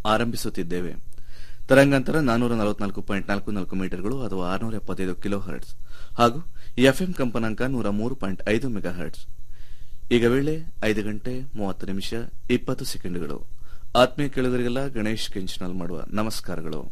ಆರಂಭಿಸುತ್ತಿದ್ದೇವೆ ತರಂಗಾಂತರ ನಾನೂರ ನಲವತ್ನಾಲ್ಕು ಪಾಯಿಂಟ್ ನಾಲ್ಕು ನಾಲ್ಕು ಮೀಟರ್ಗಳು ಅಥವಾ ಆರುನೂರ ಎಪ್ಪತ್ತೈದು ಕಿಲೋ ಹರ್ಟ್ಸ್ ಹಾಗೂ ಎಫ್ಎಂ ಕಂಪನಾಂಕ ನೂರ ಮೂರು ಪಾಯಿಂಟ್ ಐದು ಮೆಗಾ ಹರ್ಟ್ಸ್ ಈಗ ವೇಳೆ ಐದು ಗಂಟೆ ಮೂವತ್ತು ನಿಮಿಷ ಇಪ್ಪತ್ತು ಸೆಕೆಂಡ್ಗಳು ಆತ್ಮೀಯ ಕೇಳುಗರಿಗೆಲ್ಲ ಗಣೇಶ್ ಕೆಂಚನಲ್ ಮಾಡುವ ನಮಸ್ಕಾರಗಳು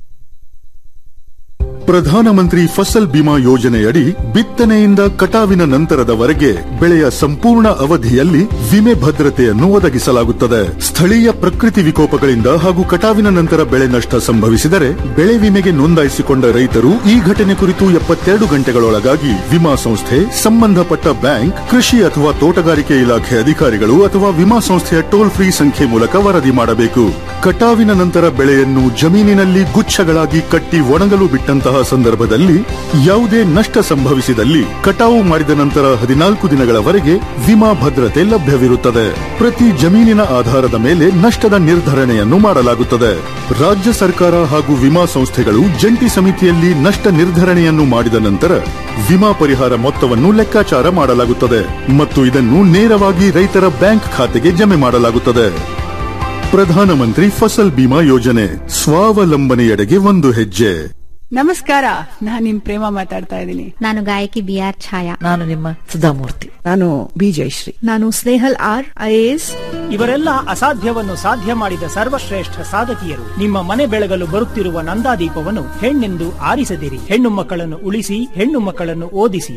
ಪ್ರಧಾನಮಂತ್ರಿ ಫಸಲ್ ಬಿಮಾ ಯೋಜನೆಯಡಿ ಬಿತ್ತನೆಯಿಂದ ಕಟಾವಿನ ನಂತರದವರೆಗೆ ಬೆಳೆಯ ಸಂಪೂರ್ಣ ಅವಧಿಯಲ್ಲಿ ವಿಮೆ ಭದ್ರತೆಯನ್ನು ಒದಗಿಸಲಾಗುತ್ತದೆ ಸ್ಥಳೀಯ ಪ್ರಕೃತಿ ವಿಕೋಪಗಳಿಂದ ಹಾಗೂ ಕಟಾವಿನ ನಂತರ ಬೆಳೆ ನಷ್ಟ ಸಂಭವಿಸಿದರೆ ಬೆಳೆ ವಿಮೆಗೆ ನೋಂದಾಯಿಸಿಕೊಂಡ ರೈತರು ಈ ಘಟನೆ ಕುರಿತು ಎಪ್ಪತ್ತೆರಡು ಗಂಟೆಗಳೊಳಗಾಗಿ ವಿಮಾ ಸಂಸ್ಥೆ ಸಂಬಂಧಪಟ್ಟ ಬ್ಯಾಂಕ್ ಕೃಷಿ ಅಥವಾ ತೋಟಗಾರಿಕೆ ಇಲಾಖೆ ಅಧಿಕಾರಿಗಳು ಅಥವಾ ವಿಮಾ ಸಂಸ್ಥೆಯ ಟೋಲ್ ಫ್ರೀ ಸಂಖ್ಯೆ ಮೂಲಕ ವರದಿ ಮಾಡಬೇಕು ಕಟಾವಿನ ನಂತರ ಬೆಳೆಯನ್ನು ಜಮೀನಿನಲ್ಲಿ ಗುಚ್ಛಗಳಾಗಿ ಕಟ್ಟಿ ಒಣಗಲು ಬಿಟ್ಟಂತಹ ಸಂದರ್ಭದಲ್ಲಿ ಯಾವುದೇ ನಷ್ಟ ಸಂಭವಿಸಿದಲ್ಲಿ ಕಟಾವು ಮಾಡಿದ ನಂತರ ಹದಿನಾಲ್ಕು ದಿನಗಳವರೆಗೆ ವಿಮಾ ಭದ್ರತೆ ಲಭ್ಯವಿರುತ್ತದೆ ಪ್ರತಿ ಜಮೀನಿನ ಆಧಾರದ ಮೇಲೆ ನಷ್ಟದ ನಿರ್ಧರಣೆಯನ್ನು ಮಾಡಲಾಗುತ್ತದೆ ರಾಜ್ಯ ಸರ್ಕಾರ ಹಾಗೂ ವಿಮಾ ಸಂಸ್ಥೆಗಳು ಜಂಟಿ ಸಮಿತಿಯಲ್ಲಿ ನಷ್ಟ ನಿರ್ಧರಣೆಯನ್ನು ಮಾಡಿದ ನಂತರ ವಿಮಾ ಪರಿಹಾರ ಮೊತ್ತವನ್ನು ಲೆಕ್ಕಾಚಾರ ಮಾಡಲಾಗುತ್ತದೆ ಮತ್ತು ಇದನ್ನು ನೇರವಾಗಿ ರೈತರ ಬ್ಯಾಂಕ್ ಖಾತೆಗೆ ಜಮೆ ಮಾಡಲಾಗುತ್ತದೆ ಪ್ರಧಾನಮಂತ್ರಿ ಫಸಲ್ ಬಿಮಾ ಯೋಜನೆ ಸ್ವಾವಲಂಬನೆಯೆಡೆಗೆ ಒಂದು ಹೆಜ್ಜೆ ನಮಸ್ಕಾರ ನಾನ್ ನಿಮ್ ಪ್ರೇಮ ಮಾತಾಡ್ತಾ ಇದ್ದೀನಿ ನಾನು ಗಾಯಕಿ ಬಿ ಆರ್ ಛಾಯಾ ನಾನು ನಿಮ್ಮ ಸುಧಾಮೂರ್ತಿ ನಾನು ಬಿ ಜಯಶ್ರೀ ನಾನು ಸ್ನೇಹಲ್ ಆರ್ ಐಎಎಸ್ ಇವರೆಲ್ಲ ಅಸಾಧ್ಯವನ್ನು ಸಾಧ್ಯ ಮಾಡಿದ ಸರ್ವಶ್ರೇಷ್ಠ ಸಾಧಕಿಯರು ನಿಮ್ಮ ಮನೆ ಬೆಳಗಲು ಬರುತ್ತಿರುವ ನಂದಾದೀಪವನ್ನು ಹೆಣ್ಣೆಂದು ಆರಿಸದಿರಿ ಹೆಣ್ಣು ಮಕ್ಕಳನ್ನು ಉಳಿಸಿ ಹೆಣ್ಣು ಮಕ್ಕಳನ್ನು ಓದಿಸಿ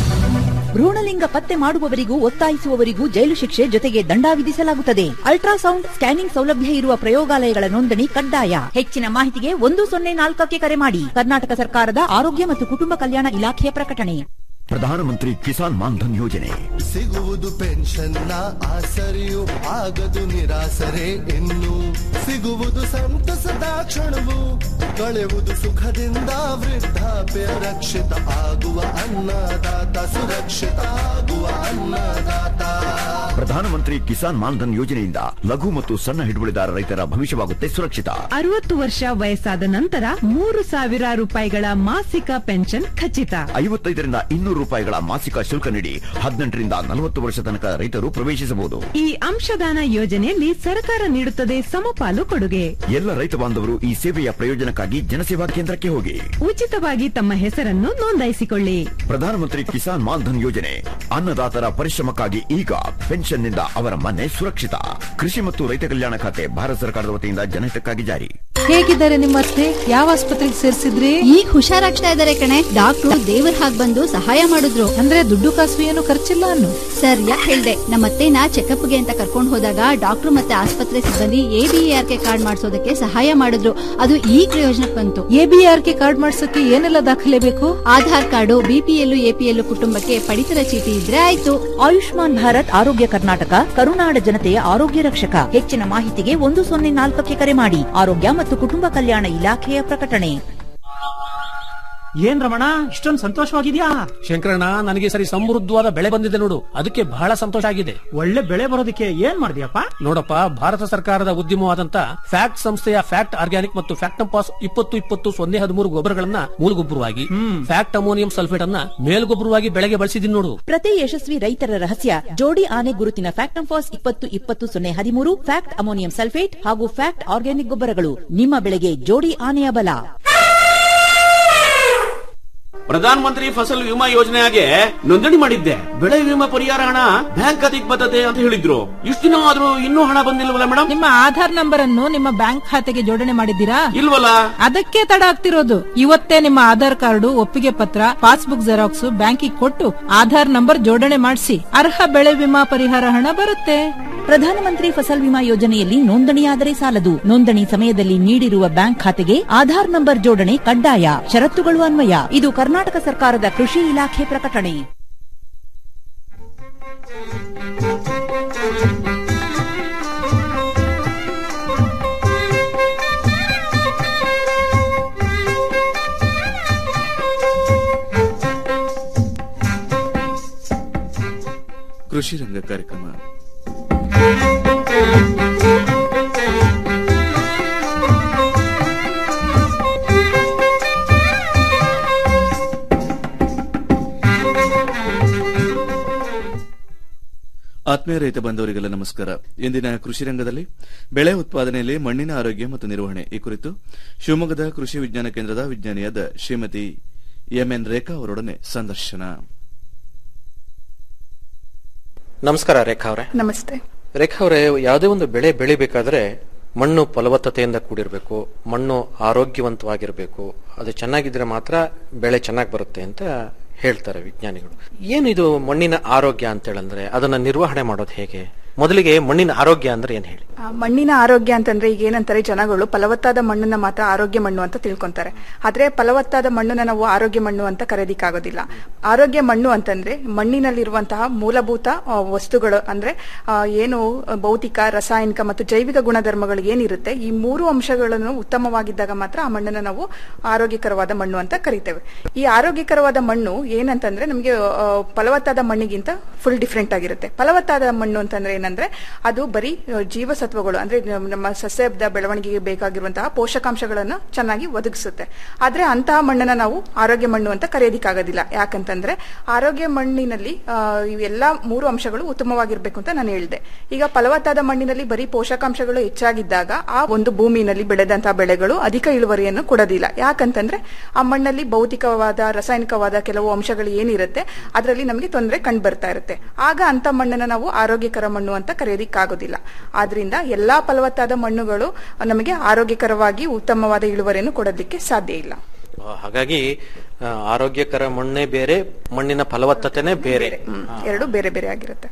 ಭ್ರೂಣಲಿಂಗ ಪತ್ತೆ ಮಾಡುವವರಿಗೂ ಒತ್ತಾಯಿಸುವವರಿಗೂ ಜೈಲು ಶಿಕ್ಷೆ ಜೊತೆಗೆ ದಂಡ ವಿಧಿಸಲಾಗುತ್ತದೆ ಅಲ್ಟ್ರಾಸೌಂಡ್ ಸ್ಕ್ಯಾನಿಂಗ್ ಸೌಲಭ್ಯ ಇರುವ ಪ್ರಯೋಗಾಲಯಗಳ ನೋಂದಣಿ ಕಡ್ಡಾಯ ಹೆಚ್ಚಿನ ಮಾಹಿತಿಗೆ ಒಂದು ಸೊನ್ನೆ ನಾಲ್ಕಕ್ಕೆ ಕರೆ ಮಾಡಿ ಕರ್ನಾಟಕ ಸರ್ಕಾರದ ಆರೋಗ್ಯ ಮತ್ತು ಕುಟುಂಬ ಕಲ್ಯಾಣ ಇಲಾಖೆಯ ಪ್ರಕಟಣೆ ಪ್ರಧಾನಮಂತ್ರಿ ಕಿಸಾನ್ ಮಾನ್ಧನ್ ಯೋಜನೆ ಸಿಗುವುದು ಪೆನ್ಷನ್ನ ಆಸರೆಯು ಆಗದು ನಿರಾಸರೆ ಇನ್ನು ಸಿಗುವುದು ಸಂತಸದ ಕ್ಷಣವು ಕಳೆಯುವುದು ಸುಖದಿಂದ ವೃದ್ಧಾಪ್ಯ ರಕ್ಷಿತ ಆಗುವ ಅನ್ನದಾತ ಸುರಕ್ಷಿತ ಆಗುವ ಅನ್ನದಾತ ಪ್ರಧಾನಮಂತ್ರಿ ಕಿಸಾನ್ ಮಾನ್ಧನ್ ಯೋಜನೆಯಿಂದ ಲಘು ಮತ್ತು ಸಣ್ಣ ಹಿಡುವಳಿದಾರ ರೈತರ ಭವಿಷ್ಯವಾಗುತ್ತೆ ಸುರಕ್ಷಿತ ಅರವತ್ತು ವರ್ಷ ವಯಸ್ಸಾದ ನಂತರ ಮೂರು ಸಾವಿರ ರೂಪಾಯಿಗಳ ಮಾಸಿಕ ಪೆನ್ಷನ್ ಖಚಿತ ಐವತ್ತೈದರಿಂದ ಇನ್ನೂರು ರೂಪಾಯಿಗಳ ಮಾಸಿಕ ಶುಲ್ಕ ನೀಡಿ ಹದಿನೆಂಟರಿಂದ ನಲವತ್ತು ವರ್ಷ ತನಕ ರೈತರು ಪ್ರವೇಶಿಸಬಹುದು ಈ ಅಂಶದಾನ ಯೋಜನೆಯಲ್ಲಿ ಸರ್ಕಾರ ನೀಡುತ್ತದೆ ಸಮಪಾಲು ಕೊಡುಗೆ ಎಲ್ಲ ರೈತ ಬಾಂಧವರು ಈ ಸೇವೆಯ ಪ್ರಯೋಜನಕ್ಕಾಗಿ ಜನಸೇವಾ ಕೇಂದ್ರಕ್ಕೆ ಹೋಗಿ ಉಚಿತವಾಗಿ ತಮ್ಮ ಹೆಸರನ್ನು ನೋಂದಾಯಿಸಿಕೊಳ್ಳಿ ಪ್ರಧಾನಮಂತ್ರಿ ಕಿಸಾನ್ ಮಾನ್ಧನ್ ಯೋಜನೆ ಅನ್ನದಾತರ ಪರಿಶ್ರಮಕ್ಕಾಗಿ ಈಗ ಪೆನ್ಷನ್ನಿಂದ ಅವರ ಮನೆ ಸುರಕ್ಷಿತ ಕೃಷಿ ಮತ್ತು ರೈತ ಕಲ್ಯಾಣ ಖಾತೆ ಭಾರತ ಸರ್ಕಾರದ ವತಿಯಿಂದ ಜನಹಿತಕ್ಕಾಗಿ ಜಾರಿ ಹೇಗಿದ್ದಾರೆ ನಿಮ್ಮ ಅತ್ತೆ ಯಾವ ಆಸ್ಪತ್ರೆಗೆ ಸೇರಿಸಿದ್ರಿ ಈಗ ಹುಷಾರಾಗ್ತಾ ಇದಾರೆ ಕಣೆ ಡಾಕ್ಟ್ರು ದೇವರ ಹಾಗ್ ಬಂದು ಸಹಾಯ ಮಾಡಿದ್ರು ಅಂದ್ರೆ ದುಡ್ಡು ಕಾಸು ಏನು ಖರ್ಚಿಲ್ಲ ಅನ್ನು ಸರ್ ಯಾಕೆ ಹೇಳ್ದೆ ನಮ್ಮ ಅತ್ತೆನ ಚೆಕಪ್ಗೆ ಅಂತ ಕರ್ಕೊಂಡು ಹೋದಾಗ ಡಾಕ್ಟ್ರು ಮತ್ತೆ ಆಸ್ಪತ್ರೆ ಸಿಬ್ಬಂದಿ ಎಬಿಆರ್ ಕೆ ಕಾರ್ಡ್ ಮಾಡಿಸೋದಕ್ಕೆ ಸಹಾಯ ಮಾಡಿದ್ರು ಅದು ಈ ಪ್ರಯೋಜನಕ್ಕೆ ಬಂತು ಎಬಿಆರ್ ಕೆ ಕಾರ್ಡ್ ಮಾಡ್ಸಕ್ಕೆ ಏನೆಲ್ಲ ದಾಖಲೆ ಬೇಕು ಆಧಾರ್ ಕಾರ್ಡು ಬಿಪಿಎಲ್ ಎಪಿಎಲ್ ಕುಟುಂಬಕ್ಕೆ ಪಡಿತರ ಚೀಟಿ ಇದ್ರೆ ಆಯ್ತು ಆಯುಷ್ಮಾನ್ ಭಾರತ್ ಆರೋಗ್ಯ ಕರ್ನಾಟಕ ಕರುನಾಡ ಜನತೆಯ ಆರೋಗ್ಯ ರಕ್ಷಕ ಹೆಚ್ಚಿನ ಮಾಹಿತಿಗೆ ಒಂದು ಸೊನ್ನೆ ನಾಲ್ಕಕ್ಕೆ ಕರೆ ಮಾಡಿ ಆರೋಗ್ಯ ಮತ್ತು ಕುಟುಂಬ ಕಲ್ಯಾಣ ಇಲಾಖೆಯ ಪ್ರಕಟಣೆ ಏನ್ ರಮಣ ಇಷ್ಟೊಂದು ಸಂತೋಷವಾಗಿದ್ಯಾ ಶಂಕರಣ್ಣ ನನಗೆ ಸರಿ ಸಮೃದ್ಧವಾದ ಬೆಳೆ ಬಂದಿದೆ ನೋಡು ಅದಕ್ಕೆ ಬಹಳ ಸಂತೋಷ ಆಗಿದೆ ಒಳ್ಳೆ ಬೆಳೆ ಬರೋದಕ್ಕೆ ಏನ್ ಮಾಡಿದ್ಯಪ್ಪ ನೋಡಪ್ಪ ಭಾರತ ಸರ್ಕಾರದ ಉದ್ಯಮವಾದಂತ ಫ್ಯಾಕ್ಟ್ ಸಂಸ್ಥೆಯ ಫ್ಯಾಕ್ಟ್ ಆರ್ಗ್ಯಾನಿಕ್ ಮತ್ತು ಫ್ಯಾಕ್ಟಂಪಾಸ್ ಇಪ್ಪತ್ತು ಇಪ್ಪತ್ತು ಸೊನ್ನೆ ಹದಿಮೂರು ಗೊಬ್ಬರಗಳನ್ನ ಮೂಲಗೊಬ್ಬರವಾಗಿ ಫ್ಯಾಕ್ಟ್ ಅಮೋನಿಯಂ ಸಲ್ಫೇಟ್ ಅನ್ನ ಮೇಲ್ಗೊಬ್ಬರವಾಗಿ ಬೆಳೆಗೆ ಬಳಸಿದೀನಿ ನೋಡು ಪ್ರತಿ ಯಶಸ್ವಿ ರೈತರ ರಹಸ್ಯ ಜೋಡಿ ಆನೆ ಗುರುತಿನ ಫ್ಯಾಕ್ಟಂಫಾಸ್ ಇಪ್ಪತ್ತು ಇಪ್ಪತ್ತು ಸೊನ್ನೆ ಹದಿಮೂರು ಫ್ಯಾಕ್ಟ್ ಅಮೋನಿಯಂ ಸಲ್ಫೇಟ್ ಹಾಗೂ ಫ್ಯಾಕ್ಟ್ ಆರ್ಗ್ಯಾನಿಕ್ ಗೊಬ್ಬರಗಳು ನಿಮ್ಮ ಬೆಳೆಗೆ ಜೋಡಿ ಆನೆಯ ಬಲ ಪ್ರಧಾನ ಮಂತ್ರಿ ಫಸಲ್ ವಿಮಾ ಯೋಜನೆಗೆ ನೋಂದಣಿ ಮಾಡಿದ್ದೆ ಬೆಳೆ ವಿಮಾ ಪರಿಹಾರ ಹಣ ಬ್ಯಾಂಕ್ ಖಾತೆಗೆ ಬರ್ತದೆ ಅಂತ ಹೇಳಿದ್ರು ಇಷ್ಟು ದಿನ ಆದ್ರೂ ಇನ್ನೂ ಹಣ ಬಂದಿಲ್ವಲ್ಲ ಮೇಡಮ್ ನಿಮ್ಮ ಆಧಾರ್ ನಂಬರ್ ಅನ್ನು ನಿಮ್ಮ ಬ್ಯಾಂಕ್ ಖಾತೆಗೆ ಜೋಡಣೆ ಮಾಡಿದ್ದೀರಾ ಇಲ್ವಲ್ಲ ಅದಕ್ಕೆ ತಡ ಆಗ್ತಿರೋದು ಇವತ್ತೇ ನಿಮ್ಮ ಆಧಾರ್ ಕಾರ್ಡು ಒಪ್ಪಿಗೆ ಪತ್ರ ಪಾಸ್ಬುಕ್ ಜೆರಾಕ್ಸ್ ಬ್ಯಾಂಕಿಗೆ ಕೊಟ್ಟು ಆಧಾರ್ ನಂಬರ್ ಜೋಡಣೆ ಮಾಡಿಸಿ ಅರ್ಹ ಬೆಳೆ ವಿಮಾ ಪರಿಹಾರ ಹಣ ಬರುತ್ತೆ ಪ್ರಧಾನಮಂತ್ರಿ ಫಸಲ್ ವಿಮಾ ಯೋಜನೆಯಲ್ಲಿ ನೋಂದಣಿಯಾದರೆ ಸಾಲದು ನೋಂದಣಿ ಸಮಯದಲ್ಲಿ ನೀಡಿರುವ ಬ್ಯಾಂಕ್ ಖಾತೆಗೆ ಆಧಾರ್ ನಂಬರ್ ಜೋಡಣೆ ಕಡ್ಡಾಯ ಷರತ್ತುಗಳು ಅನ್ವಯ ಇದು ಕರ್ನಾಟಕ ಸರ್ಕಾರದ ಕೃಷಿ ಇಲಾಖೆ ಪ್ರಕಟಣೆ ಕೃಷಿ ರಂಗ ಕಾರ್ಯಕ್ರಮ ಆತ್ಮೀಯ ರೈತ ಬಂಧುವರಿಗೆಲ್ಲ ನಮಸ್ಕಾರ ಇಂದಿನ ಕೃಷಿ ರಂಗದಲ್ಲಿ ಬೆಳೆ ಉತ್ಪಾದನೆಯಲ್ಲಿ ಮಣ್ಣಿನ ಆರೋಗ್ಯ ಮತ್ತು ನಿರ್ವಹಣೆ ಈ ಕುರಿತು ಶಿವಮೊಗ್ಗದ ಕೃಷಿ ವಿಜ್ಞಾನ ಕೇಂದ್ರದ ವಿಜ್ಞಾನಿಯಾದ ಶ್ರೀಮತಿ ಎಂಎನ್ ರೇಖಾ ಅವರೊಡನೆ ಸಂದರ್ಶನ ನಮಸ್ಕಾರ ರೇಖಾ ಅವರೇ ನಮಸ್ತೆ ರೇಖಾ ಅವರೇ ಯಾವುದೇ ಒಂದು ಬೆಳೆ ಬೆಳಿಬೇಕಾದ್ರೆ ಮಣ್ಣು ಫಲವತ್ತತೆಯಿಂದ ಕೂಡಿರಬೇಕು ಮಣ್ಣು ಆರೋಗ್ಯವಂತವಾಗಿರಬೇಕು ಅದು ಚೆನ್ನಾಗಿದ್ರೆ ಮಾತ್ರ ಬೆಳೆ ಚೆನ್ನಾಗಿ ಬರುತ್ತೆ ಅಂತ ಹೇಳ್ತಾರೆ ವಿಜ್ಞಾನಿಗಳು ಏನಿದು ಮಣ್ಣಿನ ಆರೋಗ್ಯ ಅಂತ ಹೇಳಂದ್ರೆ ಅದನ್ನ ನಿರ್ವಹಣೆ ಮಾಡೋದು ಹೇಗೆ ಮೊದಲಿಗೆ ಮಣ್ಣಿನ ಆರೋಗ್ಯ ಅಂದ್ರೆ ಏನ್ ಹೇಳಿ ಆ, ಮಣ್ಣಿನ ಆರೋಗ್ಯ ಅಂತಂದ್ರೆ ಈಗ ಏನಂತಾರೆ ಜನಗಳು ಫಲವತ್ತಾದ ಮಣ್ಣನ್ನ ಮಾತ್ರ ಆರೋಗ್ಯ ಮಣ್ಣು ಅಂತ ತಿಳ್ಕೊಂತಾರೆ ಆದ್ರೆ ಫಲವತ್ತಾದ ಮಣ್ಣನ್ನ ನಾವು ಆರೋಗ್ಯ ಮಣ್ಣು ಅಂತ ಕರೆದಿಕ್ಕಾಗೋದಿಲ್ಲ ಆರೋಗ್ಯ ಮಣ್ಣು ಅಂತಂದ್ರೆ ಮಣ್ಣಿನಲ್ಲಿರುವಂತಹ ಮೂಲಭೂತ ಆ, ವಸ್ತುಗಳು ಅಂದ್ರೆ ಆ, ಏನು ಭೌತಿಕ ರಾಸಾಯನಿಕ ಮತ್ತು ಜೈವಿಕ ಗುಣಧರ್ಮಗಳು ಏನಿರುತ್ತೆ ಈ ಮೂರು ಅಂಶಗಳನ್ನು ಉತ್ತಮವಾಗಿದ್ದಾಗ ಮಾತ್ರ ಆ ಮಣ್ಣನ್ನ ನಾವು ಆರೋಗ್ಯಕರವಾದ ಮಣ್ಣು ಅಂತ ಕರಿತೇವೆ ಈ ಆರೋಗ್ಯಕರವಾದ ಮಣ್ಣು ಏನಂತಂದ್ರೆ ನಮಗೆ ಆ, ಫಲವತ್ತಾದ ಮಣ್ಣಿಗಿಂತ ಫುಲ್ ಡಿಫ್ರೆಂಟ್ ಆಗಿರುತ್ತೆ ಫಲವತ್ತಾದ ಮಣ್ಣು ಅಂತಂದ್ರೆ ಏನಂದ್ರೆ ಅದು ಬರೀ ಆ, ಜೀವಸತ್ವಗಳು ಅಂದ್ರೆ ನಮ್ಮ- ನಮ್ಮ ಸಸ್ಯದ ಬೆಳವಣಿಗೆಗೆ ಬೇಕಾಗಿರುವಂತಹ ಪೋಷಕಾಂಶಗಳನ್ನು ಚೆನ್ನಾಗಿ ಒದಗಿಸುತ್ತೆ ಆದ್ರೆ ಅಂತಹ ಮಣ್ಣನ್ನ ನಾವು ಆರೋಗ್ಯ ಮಣ್ಣು ಅಂತ ಕರೆಯೋದಿಕ್ಕಾಗೋದಿಲ್ಲ ಯಾಕಂತಂದ್ರೆ ಆರೋಗ್ಯ ಮಣ್ಣಿನಲ್ಲಿ ಆ, ಇವೆಲ್ಲಾ ಮೂರು ಅಂಶಗಳು ಉತ್ತಮವಾಗಿರ್ಬೇಕು ಅಂತ ನಾನು ಹೇಳಿದೆ ಈಗ ಫಲವತ್ತಾದ ಮಣ್ಣಿನಲ್ಲಿ ಬರೀ ಪೋಷಕಾಂಶಗಳು ಹೆಚ್ಚಾಗಿದ್ದಾಗ ಆ ಒಂದು ಭೂಮಿನಲ್ಲಿ ಬೆಳೆದಂತಹ ಬೆಳೆಗಳು ಅಧಿಕ ಇಳುವರಿಯನ್ನು ಕೊಡೋದಿಲ್ಲ ಯಾಕಂತಂದ್ರೆ ಆ ಮಣ್ಣಲ್ಲಿ ಭೌತಿಕವಾದ ರಾಸಾಯನಿಕವಾದ ಕೆಲವು ಅಂಶಗಳು ಏನಿರುತ್ತೆ ಅದರಲ್ಲಿ ನಮಗೆ ತೊಂದರೆ ಕಂಡು ಬರ್ತಾ ಇರುತ್ತೆ ಆಗ ಅಂತ ಮಣ್ಣನ್ನ ನಾವು ಆರೋಗ್ಯಕರ ಮಣ್ಣು ಅಂತ ಕರೆಯೋದಿಕ್ಕಾಗೋದಿಲ್ಲ ಆದ್ರಿಂದ ಎಲ್ಲಾ ಫಲವತ್ತಾದ ಮಣ್ಣುಗಳು ನಮಗೆ ಆರೋಗ್ಯಕರವಾಗಿ ಉತ್ತಮವಾದ ಇಳುವರಿಯನ್ನು ಕೊಡೋದಕ್ಕೆ ಸಾಧ್ಯ ಇಲ್ಲ ಆ, ಹಾಗಾಗಿ ಆ, ಆರೋಗ್ಯಕರ ಮಣ್ಣೇ ಬೇರೆ ಮಣ್ಣಿನ ಫಲವತ್ತತೆನೇ ಬೇರೆ ಆ. ಎರಡು ಬೇರೆ ಬೇರೆ ಆಗಿರುತ್ತೆ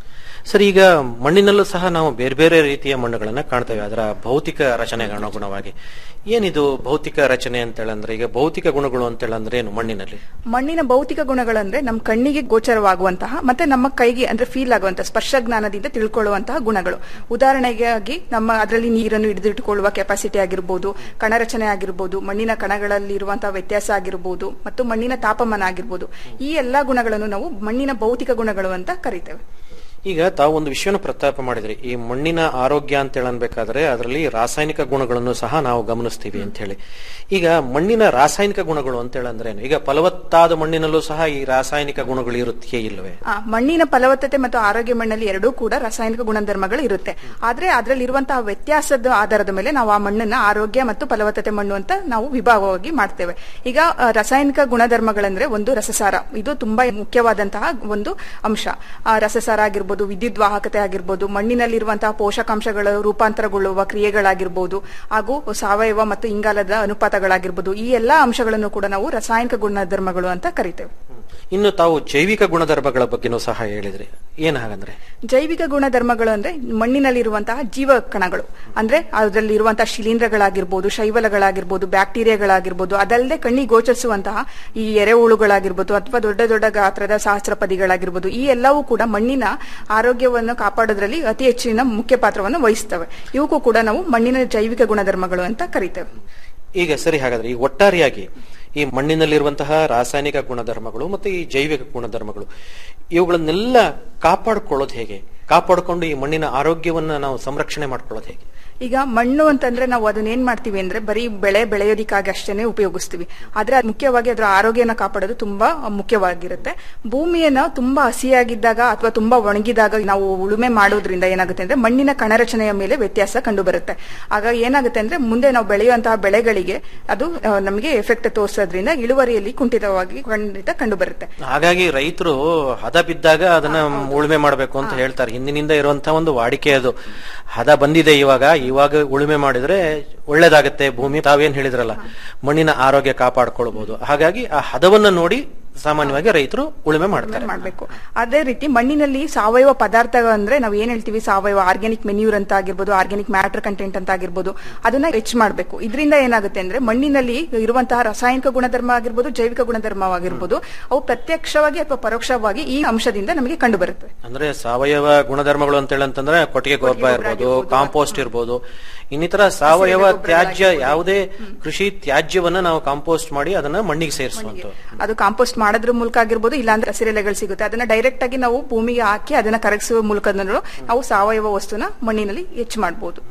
ಸರಿ ಈಗ ಮಣ್ಣಿನಲ್ಲೂ ಸಹ ನಾವು ಬೇರೆ ಬೇರೆ ರೀತಿಯ ಮಣ್ಣುಗಳನ್ನ ಕಾಣ್ತೇವೆ ಅದರ ಭೌತಿಕ ರಚನೆಗೆ ಅನುಗುಣವಾಗಿ ಏನಿದು ಭೌತಿಕ ರಚನೆ ಅಂತ ಹೇಳಂದ್ರೆ ಈಗ ಭೌತಿಕ ಗುಣಗಳು ಅಂತ ಹೇಳಂದ್ರೆ ಏನು ಮಣ್ಣಿನಲ್ಲಿ ಮಣ್ಣಿನ ಭೌತಿಕ ಗುಣಗಳಂದ್ರೆ ನಮ್ಮ ಕಣ್ಣಿಗೆ ಗೋಚರವಾಗುವಂತಹ ಮತ್ತೆ ನಮ್ಮ ಕೈಗೆ ಅಂದ್ರೆ ಫೀಲ್ ಆಗುವಂತಹ ಸ್ಪರ್ಶ ಜ್ಞಾನದಿಂದ ತಿಳ್ಕೊಳ್ಳುವಂತಹ ಗುಣಗಳು ಉದಾಹರಣೆಗಾಗಿ ನಮ್ಮ ಅದರಲ್ಲಿ ನೀರನ್ನು ಹಿಡಿದಿಟ್ಟುಕೊಳ್ಳುವ ಕೆಪಾಸಿಟಿ ಆಗಿರ್ಬೋದು ಕಣರಚನೆ ಆಗಿರ್ಬೋದು ಮಣ್ಣಿನ ಕಣಗಳಲ್ಲಿ ಇರುವಂತಹ ವ್ಯತ್ಯಾಸ ಆಗಿರ್ಬೋದು ಮತ್ತು ಮಣ್ಣಿನ ತಾಪಮಾನ ಆಗಿರ್ಬೋದು ಈ ಎಲ್ಲಾ ಗುಣಗಳನ್ನು ನಾವು ಮಣ್ಣಿನ ಭೌತಿಕ ಗುಣಗಳು ಅಂತ ಕರಿತೇವೆ ಈಗ ತಾವು ಒಂದು ವಿಷಯನ ಪ್ರಸ್ತಾಪ ಮಾಡಿದ್ರಿ ಈ ಮಣ್ಣಿನ ಆರೋಗ್ಯ ಅಂತ ಹೇಳನ್ಬೇಕಾದ್ರೆ ಅದರಲ್ಲಿ ರಾಸಾಯನಿಕ ಗುಣಗಳನ್ನು ಸಹ ನಾವು ಗಮನಿಸ್ತೀವಿ ಅಂತ ಹೇಳಿ ಈಗ ಮಣ್ಣಿನ ರಾಸಾಯನಿಕ ಗುಣಗಳು ಅಂತ ಹೇಳಂದ್ರೆ ಏನು? ಈಗ ಫಲವತ್ತಾದ ಮಣ್ಣಿನಲ್ಲೂ ಸಹ ಈ ರಾಸಾಯನಿಕ ಗುಣಗಳು ಇರುತ್ತೇ ಇಲ್ವೇ ಆ, ಮಣ್ಣಿನ ಫಲವತ್ತತೆ ಮತ್ತು ಆರೋಗ್ಯ ಮಣ್ಣಲ್ಲಿ ಎರಡೂ ಕೂಡ ರಾಸಾಯನಿಕ ಗುಣಧರ್ಮಗಳು ಇರುತ್ತೆ ಆದ್ರೆ ಅದರಲ್ಲಿ ಇರುವಂತಹ ವ್ಯತ್ಯಾಸದ ಆಧಾರದ ಮೇಲೆ ನಾವು ಆ ಮಣ್ಣನ್ನ ಆರೋಗ್ಯ ಮತ್ತು ಫಲವತ್ತತೆ ಮಣ್ಣು ಅಂತ ನಾವು ವಿಭಾಗವಾಗಿ ಮಾಡ್ತೇವೆ ಈಗ ಆ, ರಾಸಾಯನಿಕ ಗುಣಧರ್ಮಗಳಂದ್ರೆ ಒಂದು ರಸಸಾರ ಇದು ತುಂಬಾ ಮುಖ್ಯವಾದಂತಹ ಒಂದು ಅಂಶ ಆ, ರಸಸಾರ ಆಗಿರ್ಬೋದು ವಿದ್ಯುತ್ ವಾಹಕತೆ ಆಗಿರ್ಬೋದು ಮಣ್ಣಿನಲ್ಲಿರುವಂತಹ ಪೋಷಕಾಂಶಗಳು ರೂಪಾಂತರಗೊಳ್ಳುವ ಕ್ರಿಯೆಗಳಾಗಿರ್ಬೋದು ಹಾಗೂ ಸಾವಯವ ಮತ್ತು ಇಂಗಾಲದ ಅನುಪಾತಗಳಾಗಿರ್ಬೋದು ಈ ಎಲ್ಲಾ ಅಂಶಗಳನ್ನು ಕೂಡ ನಾವು ರಾಸಾಯನಿಕ ಗುಣಧರ್ಮಗಳು ಅಂತ ಕರಿತೇವೆ ಇನ್ನು ತಾವು ಜೈವಿಕ ಗುಣಧರ್ಮಗಳ ಬಗ್ಗೆನೂ ಸಹ ಹೇಳಿದ್ರಿ ಏನ್ ಹಾಗಂದ್ರೆ ಜೈವಿಕ ಗುಣಧರ್ಮಗಳು ಅಂದ್ರೆ ಮಣ್ಣಿನಲ್ಲಿರುವಂತಹ ಜೀವ ಕಣಗಳು ಅಂದ್ರೆ ಅದರಲ್ಲಿ ಇರುವಂತಹ ಶಿಲೀಂಧ್ರಗಳಾಗಿರ್ಬೋದು ಶೈವಲಗಳಾಗಿರ್ಬೋದು ಬ್ಯಾಕ್ಟೀರಿಯಾಗಳಾಗಿರ್ಬೋದು ಅದಲ್ಲದೆ ಕಣ್ಣಿಗೆ ಗೋಚರಿಸುವಂತಹ ಈ ಎರೆಹುಳುಗಳಾಗಿರ್ಬೋದು ಅಥವಾ ದೊಡ್ಡ ದೊಡ್ಡ ಗಾತ್ರದ ಸಹಸ್ರಪದಿಗಳಾಗಿರ್ಬೋದು ಈ ಎಲ್ಲವೂ ಕೂಡ ಮಣ್ಣಿನ ಆರೋಗ್ಯವನ್ನು ಕಾಪಾಡೋದ್ರಲ್ಲಿ ಅತಿ ಹೆಚ್ಚಿನ ಮುಖ್ಯ ಪಾತ್ರವನ್ನು ವಹಿಸ್ತವೆ ಇವಕ್ಕೂ ಕೂಡ ನಾವು ಮಣ್ಣಿನ ಜೈವಿಕ ಗುಣಧರ್ಮಗಳು ಅಂತ ಕರಿತೇವೆ ಈಗ ಸರಿ ಹಾಗಾದ್ರೆ ಈ ಒಟ್ಟಾರೆಯಾಗಿ ಈ ಮಣ್ಣಿನಲ್ಲಿರುವಂತಹ ರಾಸಾಯನಿಕ ಗುಣಧರ್ಮಗಳು ಮತ್ತು ಈ ಜೈವಿಕ ಗುಣಧರ್ಮಗಳು ಇವುಗಳನ್ನೆಲ್ಲ ಕಾಪಾಡಿಕೊಳ್ಳೋದು ಹೇಗೆ ಕಾಪಾಡಿಕೊಂಡು ಈ ಮಣ್ಣಿನ ಆರೋಗ್ಯವನ್ನ ನಾವು ಸಂರಕ್ಷಣೆ ಮಾಡ್ಕೊಳ್ಳೋದು ಹೇಗೆ ಈಗ ಮಣ್ಣು ಅಂತಂದ್ರೆ ನಾವು ಅದನ್ನ ಏನ್ ಮಾಡ್ತೀವಿ ಅಂದ್ರೆ ಬರೀ ಬೆಳೆ ಬೆಳೆಯೋದಿಕ್ಕಾಗಿ ಅಷ್ಟೇನೆ ಉಪಯೋಗಿಸ್ತೀವಿ ಆದ್ರೆ ಅದ್ ಮುಖ್ಯವಾಗಿ ಅದರ ಆರೋಗ್ಯನ ಕಾಪಾಡೋದು ತುಂಬಾ ಮುಖ್ಯವಾಗಿರುತ್ತೆ ಭೂಮಿಯನ್ನ ತುಂಬಾ ಹಸಿಯಾಗಿದ್ದಾಗ ಅಥವಾ ತುಂಬಾ ಒಣಗಿದಾಗ ನಾವು ಉಳುಮೆ ಮಾಡೋದ್ರಿಂದ ಏನಾಗುತ್ತೆ ಅಂದ್ರೆ ಮಣ್ಣಿನ ಕಣರಚನೆಯ ಮೇಲೆ ವ್ಯತ್ಯಾಸ ಕಂಡು ಬರುತ್ತೆ ಆಗ ಏನಾಗುತ್ತೆ ಅಂದ್ರೆ ಮುಂದೆ ನಾವು ಬೆಳೆಯುವಂತಹ ಬೆಳೆಗಳಿಗೆ ಅದು ಆ, ನಮಗೆ ಎಫೆಕ್ಟ್ ತೋರಿಸೋದ್ರಿಂದ ಇಳುವರಿಯಲ್ಲಿ ಕುಂಠಿತವಾಗಿ ಖಂಡಿತ ಕಂಡು ಬರುತ್ತೆ ಹಾಗಾಗಿ ರೈತರು ಹದ ಬಿದ್ದಾಗ ಅದನ್ನ ಉಳುಮೆ ಮಾಡಬೇಕು ಅಂತ ಹೇಳ್ತಾರೆ ಹಿಂದಿನಿಂದ ಇರುವಂತಹ ಒಂದು ವಾಡಿಕೆ ಅದು ಹದ ಬಂದಿದೆ ಇವಾಗ ಇವಾಗ ಉಳುಮೆ ಮಾಡಿದ್ರೆ ಒಳ್ಳೇದಾಗತ್ತೆ ಭೂಮಿ ತಾವೇನ್ ಹೇಳಿದ್ರಲ್ಲ ಮಣ್ಣಿನ ಆರೋಗ್ಯ ಕಾಪಾಡ್ಕೊಳ್ಬಹುದು ಹಾಗಾಗಿ ಆ ಹದವನ್ನ ನೋಡಿ ಸಾಮಾನ್ಯವಾಗಿ ರೈತರು ಉಳುಮೆ ಮಾಡ್ತಾರೆ ಮಾಡಬೇಕು ಅದೇ ರೀತಿ ಮಣ್ಣಿನಲ್ಲಿ ಸಾವಯವ ಪದಾರ್ಥ ಅಂದ್ರೆ ನಾವು ಏನ್ ಹೇಳ್ತೀವಿ ಸಾವಯವ ಆರ್ಗ್ಯಾನಿಕ್ ಮೆನ್ಯೂರ್ ಅಂತ ಆಗಿರ್ಬೋದು ಆರ್ಗ್ಯಾನಿಕ್ ಮ್ಯಾಟರ್ ಕಂಟೆಂಟ್ ಅಂತ ಆಗಿರ್ಬೋದು ಅದನ್ನ ಹೆಚ್ಚು ಮಾಡಬೇಕು ಇದರಿಂದ ಏನಾಗುತ್ತೆ ಅಂದ್ರೆ ಮಣ್ಣಿನಲ್ಲಿ ಇರುವಂತಹ ರಾಸಾಯನಿಕ ಗುಣಧರ್ಮ ಆಗಿರ್ಬೋದು ಜೈವಿಕ ಗುಣಧರ್ಮವಾಗಿರ್ಬೋದು ಅವು ಪ್ರತ್ಯಕ್ಷವಾಗಿ ಅಥವಾ ಪರೋಕ್ಷವಾಗಿ ಈ ಅಂಶದಿಂದ ನಮಗೆ ಕಂಡು ಬರುತ್ತೆ ಅಂದ್ರೆ ಸಾವಯವ ಗುಣಧರ್ಮಗಳು ಅಂತ ಹೇಳಂತಂದ್ರೆ ಕೊಟ್ಟಿಗೆ ಗೊಬ್ಬರ ಇರ್ಬೋದು ಕಾಂಪೋಸ್ಟ್ ಇರ್ಬೋದು ಇನ್ನಿತರ ಸಾವಯವ ತ್ಯಾಜ್ಯ ಯಾವುದೇ ಕೃಷಿ ತ್ಯಾಜ್ಯವನ್ನ ನಾವು ಕಾಂಪೋಸ್ಟ್ ಮಾಡಿ ಅದನ್ನ ಮಣ್ಣಿಗೆ ಸೇರಿಸುವಂತ ಅದು ಕಾಂಪೋಸ್ಟ್ ಮಾಡೋದ್ರ ಮೂಲಕ ಆಗಿರ್ಬೋದು ಇಲ್ಲಾಂದ್ರೆ ಹಸಿರೆಲೆಗಳು ಸಿಗುತ್ತೆ ಅದನ್ನ ಡೈರೆಕ್ಟ್ ಆಗಿ ನಾವು ಭೂಮಿಗೆ ಹಾಕಿ ಅದನ್ನ ಕರಗಿಸುವ ಮೂಲಕ ನಾವು ಸಾವಯವ ವಸ್ತುನ ಮಣ್ಣಿನಲ್ಲಿ ಹೆಚ್ಚು ಮಾಡಬಹುದು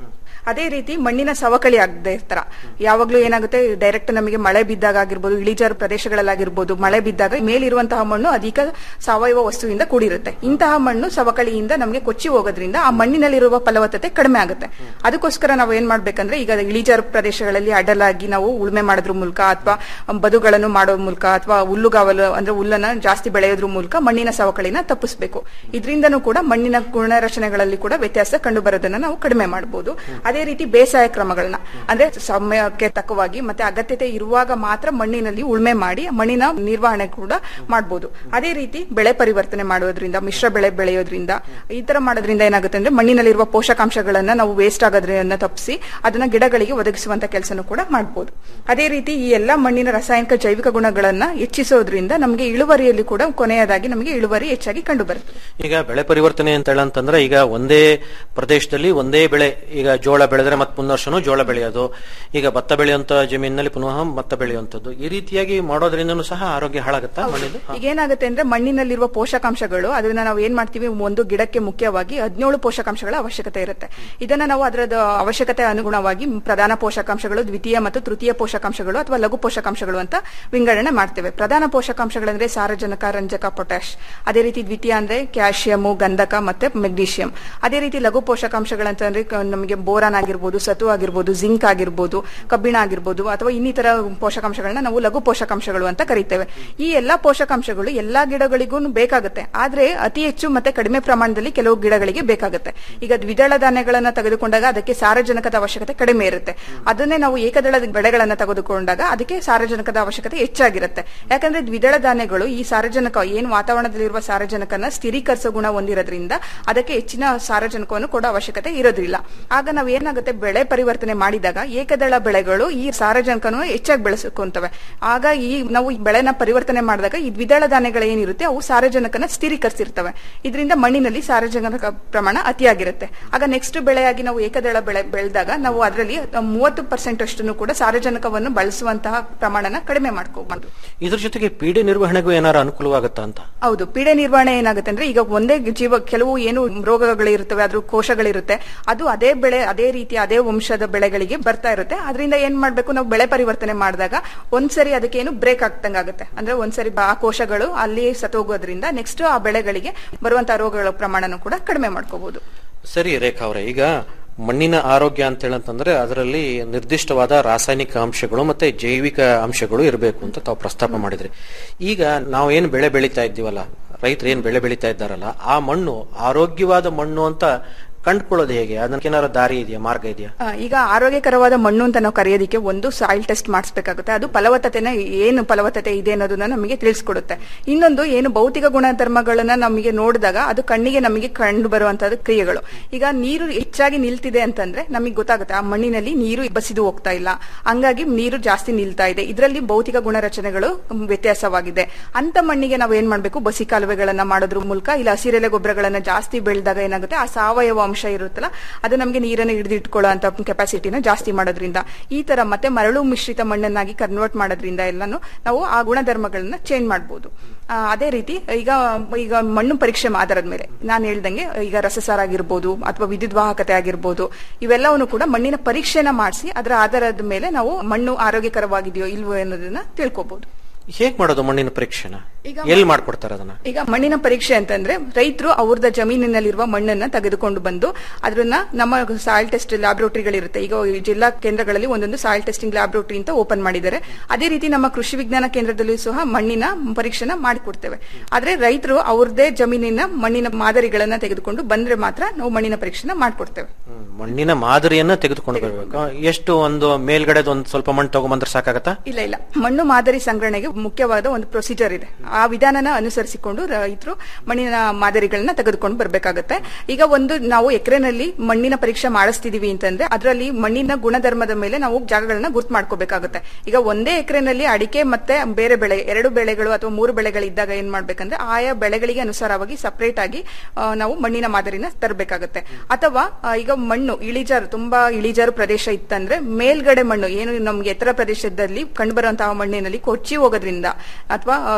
ಅದೇ ರೀತಿ ಮಣ್ಣಿನ ಸವಕಳಿ ಆಗದೆ ತರ ಯಾವಾಗ್ಲೂ ಏನಾಗುತ್ತೆ ಡೈರೆಕ್ಟ್ ನಮಗೆ ಮಳೆ ಬಿದ್ದಾಗ ಆಗಿರ್ಬೋದು ಇಳಿಜಾರು ಪ್ರದೇಶಗಳಲ್ಲಾಗಿರ್ಬೋದು ಮಳೆ ಬಿದ್ದಾಗ ಮೇಲಿರುವಂತಹ ಮಣ್ಣು ಅಧಿಕ ಸಾವಯವ ವಸ್ತುವಿಂದ ಕೂಡಿರುತ್ತೆ ಇಂತಹ ಮಣ್ಣು ಸವಕಳಿಯಿಂದ ನಮಗೆ ಕೊಚ್ಚಿ ಹೋಗೋದ್ರಿಂದ ಆ ಮಣ್ಣಿನಲ್ಲಿರುವ ಫಲವತ್ತತೆ ಕಡಿಮೆ ಆಗುತ್ತೆ ಅದಕ್ಕೋಸ್ಕರ ನಾವು ಏನ್ ಮಾಡ್ಬೇಕಂದ್ರೆ ಈಗ ಇಳಿಜಾರು ಪ್ರದೇಶಗಳಲ್ಲಿ ಅಡ್ಡಲಾಗಿ ನಾವು ಉಳುಮೆ ಮಾಡೋದ್ರ ಮೂಲಕ ಅಥವಾ ಬದುಗಳನ್ನು ಮಾಡೋ ಮೂಲಕ ಅಥವಾ ಹುಲ್ಲುಗಾವಲು ಅಂದ್ರೆ ಹುಲ್ಲನ್ನ ಜಾಸ್ತಿ ಬೆಳೆಯೋದ್ರ ಮೂಲಕ ಮಣ್ಣಿನ ಸವಕಳಿನ ತಪ್ಪಿಸಬೇಕು ಇದರಿಂದನೂ ಕೂಡ ಮಣ್ಣಿನ ಗುಣರಚನೆಗಳಲ್ಲಿ ಕೂಡ ವ್ಯತ್ಯಾಸ ಕಂಡು ಬರೋದನ್ನ ನಾವು ಕಡಿಮೆ ಮಾಡಬಹುದು ಅದೇ ರೀತಿ ಬೇಸಾಯ ಕ್ರಮಗಳನ್ನ ಅಂದ್ರೆ ಸಮಯಕ್ಕೆ ತಕ್ಕವಾಗಿ ಮತ್ತೆ ಅಗತ್ಯತೆ ಇರುವಾಗ ಮಾತ್ರ ಮಣ್ಣಿನಲ್ಲಿ ಉಳುಮೆ ಮಾಡಿ ಮಣ್ಣಿನ ನಿರ್ವಹಣೆ ಕೂಡ ಮಾಡಬಹುದು ಅದೇ ರೀತಿ ಬೆಳೆ ಪರಿವರ್ತನೆ ಮಾಡೋದ್ರಿಂದ ಮಿಶ್ರ ಬೆಳೆ ಬೆಳೆಯೋದ್ರಿಂದ ಈ ತರ ಮಾಡೋದ್ರಿಂದ ಏನಾಗುತ್ತೆ ಅಂದ್ರೆ ಮಣ್ಣಿನಲ್ಲಿರುವ ಪೋಷಕಾಂಶಗಳನ್ನ ನಾವು ವೇಸ್ಟ್ ಆಗೋದ್ರನ್ನ ತಪ್ಪಿಸಿ ಅದನ್ನ ಗಿಡಗಳಿಗೆ ಒದಗಿಸುವಂತ ಕೆಲಸನೂ ಕೂಡ ಮಾಡಬಹುದು ಅದೇ ರೀತಿ ಈ ಎಲ್ಲಾ ಮಣ್ಣಿನ ರಾಸಾಯನಿಕ ಜೈವಿಕ ಗುಣಗಳನ್ನ ಹೆಚ್ಚಿಸೋದ್ರಿಂದ ನಮಗೆ ಇಳುವರಿಯಲ್ಲಿ ಕೂಡ ಕೊನೆಯದಾಗಿ ನಮಗೆ ಇಳುವರಿ ಹೆಚ್ಚಾಗಿ ಕಂಡು ಬರುತ್ತೆ ಈಗ ಬೆಳೆ ಪರಿವರ್ತನೆ ಅಂತ ಹೇಳಂತಂದ್ರೆ ಈಗ ಒಂದೇ ಪ್ರದೇಶದಲ್ಲಿ ಒಂದೇ ಬೆಳೆ ಈಗ ಜೋಳ ಬೆಳೆದ್ರೆ ಮತ್ತೆ ಮುಂದಿನ ವರ್ಷನೂ ಜೋಳ ಬೆಳೆಯೋದು ಈಗ ಭತ್ತ ಬೆಳೆಯುವಂತ ಜಮೀನಿನಲ್ಲಿ ಪುನಃ ಭತ್ತ ಬೆಳೆಯುವಂತದ್ದು ಈ ರೀತಿಯಾಗಿ ಮಾಡೋದ್ರಿಂದನೂ ಸಹ ಆರೋಗ್ಯ ಹಾಳಾಗುತ್ತಾ ಮಣ್ಣಿದು ಈಗ ಏನಾಗುತ್ತೆ ಅಂದ್ರೆ ಮಣ್ಣಿನಲ್ಲಿರುವ ಪೋಷಕಾಂಶಗಳು ಅದನ್ನ ನಾವು ಏನ್ ಮಾಡ್ತೀವಿ ಒಂದು ಗಿಡಕ್ಕೆ ಮುಖ್ಯವಾಗಿ ಹದಿನೇಳು ಪೋಷಕಾಂಶಗಳ ಅವಶ್ಯಕತೆ ಇರುತ್ತೆ ಇದನ್ನ ನಾವು ಅದರದ ಅವಶ್ಯಕತೆ ಅನುಗುಣವಾಗಿ ಪ್ರಧಾನ ಪೋಷಕಾಂಶಗಳು ದ್ವಿತೀಯ ಮತ್ತು ತೃತೀಯ ಪೋಷಕಾಂಶಗಳು ಅಥವಾ ಲಘು ಪೋಷಕಾಂಶಗಳು ಅಂತ ವಿಂಗಡಣೆ ಮಾಡ್ತೇವೆ ಪ್ರಧಾನ ಪೋಷಕಾಂಶಗಳಂದ್ರೆ ಸಾರಜನಕ ರಂಜಕ ಪೊಟ್ಯಾಶ್ ಅದೇ ರೀತಿ ದ್ವಿತೀಯ ಅಂದ್ರೆ ಕ್ಯಾಲ್ಸಿಯಂ ಗಂಧಕ ಮತ್ತೆ ಮೆಗ್ನೀಷಿಯಂ ಅದೇ ರೀತಿ ಲಘು ಪೋಷಕಾಂಶಗಳಂತಂದ್ರೆ ಕ- ನಮಗೆ ಬೋರಾನ್ ಆಗಿರ್ಬೋದು ಸತು ಆಗಿರ್ಬೋದು ಜಿಂಕ್ ಆಗಿರ್ಬೋದು ಕಬ್ಬಿಣ ಆಗಿರ್ಬೋದು ಅಥವಾ ಇನ್ನಿತರ ಪೋಷಕಾಂಶಗಳನ್ನ ನಾವು ಲಘು ಪೋಷಕಾಂಶಗಳು ಅಂತ ಕರಿತೇವೆ ಈ ಎಲ್ಲಾ ಪೋಷಕಾಂಶಗಳು ಎಲ್ಲಾ ಗಿಡಗಳಿಗೂ ಬೇಕಾಗುತ್ತೆ ಆದ್ರೆ ಅತಿ ಹೆಚ್ಚು ಮತ್ತೆ ಕಡಿಮೆ ಪ್ರಮಾಣದಲ್ಲಿ ಕೆಲವು ಗಿಡಗಳಿಗೆ ಬೇಕಾಗುತ್ತೆ ಈಗ ದ್ವಿದಳ ಧಾನ್ಯಗಳನ್ನ ತೆಗೆದುಕೊಂಡಾಗ ಅದಕ್ಕೆ ಸಾರಜನಕದ ಅವಶ್ಯಕತೆ ಕಡಿಮೆ ಇರುತ್ತೆ ಅದನ್ನೇ ನಾವು ಏಕದಳ ಬೆಳೆಗಳನ್ನ ತೆಗೆದುಕೊಂಡಾಗ ಅದಕ್ಕೆ ಸಾರಜನಕದ ಅವಶ್ಯಕತೆ ಹೆಚ್ಚಾಗಿರುತ್ತೆ ಯಾಕಂದ್ರೆ ದ್ವಿದಳ ಧಾನ್ಯಗಳು ಈ ಸಾರಜನಕ ಏನು ವಾತಾವರಣದಲ್ಲಿರುವ ಸಾರಜನಕನ ಸ್ಥಿರೀಕರಿಸೋ ಗುಣ ಹೊಂದಿರೋದ್ರಿಂದ ಅದಕ್ಕೆ ಹೆಚ್ಚಿನ ಸಾರಜನಕವನ್ನು ಕೊಡೋ ಅವಶ್ಯಕತೆ ಇರೋದಿಲ್ಲ ಆಗ ನಾವು ಏನಾಗುತ್ತೆ ಬೆಳೆ ಪರಿವರ್ತನೆ ಮಾಡಿದಾಗ ಏಕದಳ ಬೆಳೆಗಳು ಈ ಸಾರಜನಕವನ್ನು ಹೆಚ್ಚಾಗಿ ಬೆಳೆಸ್ಕೊಂತವೆ ಆಗ ಈ ನಾವು ಈ ಬೆಳೆನ ಪರಿವರ್ತನೆ ಮಾಡಿದಾಗ ಈ ದ್ವಿದಳ ಧಾನ್ಯಗಳು ಏನಿರುತ್ತೆ ಅವು ಸಾರಜನಕನ ಸ್ಥಿರೀಕರಿಸಿರ್ತವೆ ಇದರಿಂದ ಮಣ್ಣಿನಲ್ಲಿ ಸಾರಜನಕ ಪ್ರಮಾಣ ಅತಿಯಾಗಿರುತ್ತೆ ಆಗ ನೆಕ್ಸ್ಟ್ ಬೆಳೆಯಾಗಿ ನಾವು ಏಕದಳ ಬೆಳೆ ಬೆಳೆದಾಗ ನಾವು ಅದರಲ್ಲಿ ಮೂವತ್ತು ಪರ್ಸೆಂಟ್ ಅಷ್ಟು ಕೂಡ ಸಾರಜನಕವನ್ನು ಬಳಸುವಂತಹ ಪ್ರಮಾಣನ ಕಡಿಮೆ ಮಾಡ್ಕೋಬಹುದು ಇದ್ರ ಜೊತೆಗೆ ಪೀಡೆ ನಿರ್ವಹಣೆಗೂ ಏನಾರ ಅನುಕೂಲವಾಗುತ್ತಾ ಅಂತ ಹೌದು ಪೀಡೆ ನಿರ್ವಹಣೆ ಏನಾಗುತ್ತೆ ಅಂದ್ರೆ ಈಗ ಒಂದೇ ಜೀವ ಕೆಲವು ಏನು ರೋಗಗಳಿರುತ್ತವೆ ಅದ್ರ ಕೋಶಗಳಿರುತ್ತೆ ಅದು ಅದೇ ಬೆಳೆ ಅದೇ ರೀತಿ ಅದೇ ವಂಶದ ಬೆಳೆಗಳಿಗೆ ಬರ್ತಾ ಇರುತ್ತೆ ಅದರಿಂದ ಏನ್ ಮಾಡ್ಬೇಕು ನಾವು ಬೆಳೆ ಪರಿವರ್ತನೆ ಮಾಡಿದಾಗ ಒಂದ್ಸರಿ ಅದಕ್ಕೆ ಏನು ಬ್ರೇಕ್ ಆಗ್ತಂಗಾಗುತ್ತೆ ಅಂದ್ರೆ ಒಂದ್ಸರಿ ಬ- ಆ ಕೋಶಗಳು ಅಲ್ಲಿ ಸತ್ತೋಗೋದ್ರಿಂದ ನೆಕ್ಸ್ಟ್ ಆ ಬೆಳೆಗಳಿಗೆ ಬರುವಂತಹ ರೋಗಗಳ ಪ್ರಮಾಣನೂ ಕೂಡ ಕಡಿಮೆ ಮಾಡ್ಕೋಬಹುದು ಸರಿ ರೇಖಾ ಅವರೇ ಈಗ ಮಣ್ಣಿನ ಆರೋಗ್ಯ ಅಂತ ಹೇಳಂತಂದ್ರೆ ಅದರಲ್ಲಿ ನಿರ್ದಿಷ್ಟವಾದ ರಾಸಾಯನಿಕ ಅಂಶಗಳು ಮತ್ತೆ ಜೈವಿಕ ಅಂಶಗಳು ಇರಬೇಕು ಅಂತ ತಾವು ಪ್ರಸ್ತಾಪ ಮಾಡಿದ್ರಿ ಈಗ ನಾವು ಏನು ಬೆಳೆ ಬೆಳೀತಾ ಇದ್ದೀವಲ್ಲ ರೈತರು ಏನು ಬೆಳೆ ಬೆಳೀತಾ ಇದ್ದಾರಲ್ಲ ಆ ಮಣ್ಣು ಆರೋಗ್ಯವಾದ ಮಣ್ಣು ಅಂತ ಕಂಡುಕೊಳ್ಳೋದು ಹೇಗೆ ಅದಕ್ಕೆ ಏನಾರ ದಾರಿ ಇದೆಯಾ ಮಾರ್ಗ ಇದೆಯಾ ಆ, ಈಗ ಆರೋಗ್ಯಕರವಾದ ಮಣ್ಣು ಅಂತ ನಾವು ಕರೆಯೋದಕ್ಕೆ ಒಂದು ಸಾಯಿಲ್ ಟೆಸ್ಟ್ ಮಾಡಿಸ್ಬೇಕಾಗುತ್ತೆ ಅದು ಫಲವತ್ತತೆನ ಏನು ಫಲವತ್ತತೆ ಇದೆ ಅನ್ನೋದನ್ನ ನಮಗೆ ತಿಳಿಸ್ಕೊಡುತ್ತೆ ಇನ್ನೊಂದು ಏನು ಭೌತಿಕ ಗುಣಧರ್ಮಗಳನ್ನ ನಮಗೆ ನೋಡಿದಾಗ ಅದು ಕಣ್ಣಿಗೆ ನಮಗೆ ಕಂಡು ಬರುವಂತದ್ದು ಕ್ರಿಯೆಗಳು ಈಗ ನೀರು ಹೆಚ್ಚಾಗಿ ನಿಲ್ತಿದೆ ಅಂತಂದ್ರೆ ನಮಗೆ ಗೊತ್ತಾಗುತ್ತೆ ಆ ಮಣ್ಣಿನಲ್ಲಿ ನೀರು ಬಸಿದು ಹೋಗ್ತಾ ಇಲ್ಲ ಹಂಗಾಗಿ ನೀರು ಜಾಸ್ತಿ ನಿಲ್ತಾ ಇದೆ ಇದರಲ್ಲಿ ಭೌತಿಕ ಗುಣರಚನೆಗಳು ಮ್, ವ್ಯತ್ಯಾಸವಾಗಿದೆ ಅಂತ ಮಣ್ಣಿಗೆ ನಾವು ಏನ್ ಮಾಡ್ಬೇಕು ಬಸಿ ಕಾಲುವೆಗಳನ್ನ ಮಾಡೋದ್ರ ಮೂಲಕ ಇಲ್ಲ ಹಸಿರೆಲೆ ಗೊಬ್ಬರಗಳನ್ನ ಜಾಸ್ತಿ ಬೆಳೆದಾಗ ಏನಾಗುತ್ತೆ ಆ ಸಾವಯವ ಅಂಶ ಇರುತ್ತಲ್ಲ ಅದು ನಮಗೆ ನೀರನ್ನು ಹಿಡಿದಿಟ್ಕೊಳ್ಳೋ ಅಂತ ಕೆಪಾಸಿಟಿನ ಜಾಸ್ತಿ ಮಾಡೋದ್ರಿಂದ ಈ ತರ ಮತ್ತೆ ಮರಳು ಮಿಶ್ರಿತ ಮಣ್ಣನ್ನಾಗಿ ಕನ್ವರ್ಟ್ ಮಾಡೋದ್ರಿಂದ ಎಲ್ಲಾನು ನಾವು ಆ ಗುಣಧರ್ಮಗಳನ್ನ ಚೇಂಜ್ ಮಾಡಬಹುದು ಅದೇ ರೀತಿ ಈಗ ಈಗ ಮಣ್ಣು ಪರೀಕ್ಷೆ ಆಧಾರದ ಮೇಲೆ ನಾನು ಹೇಳ್ದಂಗೆ ಈಗ ರಸಸಾರ ಆಗಿರ್ಬೋದು ಅಥವಾ ವಿದ್ಯುತ್ ವಾಹಕತೆ ಆಗಿರ್ಬೋದು ಇವೆಲ್ಲವನ್ನು ಕೂಡ ಮಣ್ಣಿನ ಪರೀಕ್ಷೆನ ಮಾಡಿಸಿ ಅದರ ಆಧಾರದ ಮೇಲೆ ನಾವು ಮಣ್ಣು ಆರೋಗ್ಯಕರವಾಗಿದೆಯೋ ಇಲ್ವೋ ಅನ್ನೋದನ್ನ ತಿಳ್ಕೊಬಹುದು ಹೇಗ್ ಮಾಡೋದು ಮಣ್ಣಿನ ಪರೀಕ್ಷೆನ ಈಗ ಎಲ್ಲಿ ಮಾಡ್ಕೊಡ್ತಾರೆ ಅದನ್ನ ಈಗ ಮಣ್ಣಿನ ಪರೀಕ್ಷೆ ಅಂತಂದ್ರೆ ರೈತರು ಅವ್ರದ ಜಮೀನಿನಲ್ಲಿರುವ ಮಣ್ಣನ್ನ ತೆಗೆದುಕೊಂಡು ಬಂದು ಅದನ್ನ ನಮ್ಮ ಸಾಯಿಲ್ ಟೆಸ್ಟ್ ಲ್ಯಾಬ್ರೋಟರಿಗಳಿರುತ್ತೆ ಈಗ ಈ ಜಿಲ್ಲಾ ಕೇಂದ್ರಗಳಲ್ಲಿ ಒಂದೊಂದು ಸಾಯಿಲ್ ಟೆಸ್ಟಿಂಗ್ ಲ್ಯಾಬ್ರೋಟರಿ ಅಂತ ಓಪನ್ ಮಾಡಿದ್ದಾರೆ ಅದೇ ರೀತಿ ನಮ್ಮ ಕೃಷಿ ವಿಜ್ಞಾನ ಕೇಂದ್ರದಲ್ಲೂ ಸಹ ಮಣ್ಣಿನ ಪರೀಕ್ಷೆನ ಮಾಡಿಕೊಡ್ತೇವೆ ಆದ್ರೆ ರೈತರು ಅವ್ರದೇ ಜಮೀನಿನ ಮಣ್ಣಿನ ಮಾದರಿಗಳನ್ನ ತೆಗೆದುಕೊಂಡು ಬಂದ್ರೆ ಮಾತ್ರ ನಾವು ಮಣ್ಣಿನ ಪರೀಕ್ಷೆನ ಮಾಡ್ಕೊಡ್ತೇವೆ ಹ್ಮ್, ಮಣ್ಣಿನ ಮಾದರಿಯನ್ನ ತೆಗೆದುಕೊಂಡು ಬರಬೇಕು ಎಷ್ಟು ಒಂದು ಮೇಲ್ಗಡೆದ ಒಂದು ಸ್ವಲ್ಪ ಮಣ್ಣು ತಗೊಂಬಂದ್ರೆ ಸಾಕಾಗತ್ತಾ ಇಲ್ಲ ಇಲ್ಲ ಮಣ್ಣು ಮಾದರಿ ಸಂಗ್ರಹಣೆಗೆ ಮುಖ್ಯವಾದ ಒಂದು ಪ್ರೊಸೀಜರ್ ಇದೆ ಆ ವಿಧಾನನ ಅನುಸರಿಸಿಕೊಂಡು ರೈತರು ಮಣ್ಣಿನ ಮಾದರಿಗಳನ್ನ ತೆಗೆದುಕೊಂಡು ಬರಬೇಕಾಗುತ್ತೆ ಈಗ ಒಂದು ನಾವು ಎಕರೆನಲ್ಲಿ ಮಣ್ಣಿನ ಪರೀಕ್ಷೆ ಮಾಡಿಸ್ತಿದೀವಿ ಅಂತಂದ್ರೆ ಅದರಲ್ಲಿ ಮಣ್ಣಿನ ಗುಣಧರ್ಮದ ಮೇಲೆ ನಾವು ಜಾಗಗಳನ್ನ ಗುರ್ತು ಮಾಡ್ಕೋಬೇಕಾಗುತ್ತೆ ಈಗ ಒಂದೇ ಎಕರೆನಲ್ಲಿ ಅಡಿಕೆ ಮತ್ತೆ ಬೇರೆ ಬೆಳೆ ಎರಡು ಬೆಳೆಗಳು ಅಥವಾ ಮೂರು ಬೆಳೆಗಳಿದ್ದಾಗ ಏನ್ ಮಾಡ್ಬೇಕಂದ್ರೆ ಆಯಾ ಬೆಳೆಗಳಿಗೆ ಅನುಸಾರವಾಗಿ ಸಪರೇಟ್ ಆಗಿ ಆ, ನಾವು ಮಣ್ಣಿನ ಮಾದರಿನ ತರಬೇಕಾಗುತ್ತೆ ಅಥವಾ ಆ, ಈಗ ಮಣ್ಣು ಇಳಿಜಾರು ತುಂಬಾ ಇಳಿಜಾರು ಪ್ರದೇಶ ಇತ್ತಂದ್ರೆ ಮೇಲ್ಗಡೆ ಮಣ್ಣು ಏನು ನಮ್ಗೆ ಎತ್ತರ ಪ್ರದೇಶದಲ್ಲಿ ಕಂಡುಬರುವಂತಹ ಮಣ್ಣಿನಲ್ಲಿ ಕೊಚ್ಚಿ ಹೋಗೋದ್ರಿಂದ ಅಥವಾ ಆ, ಇದು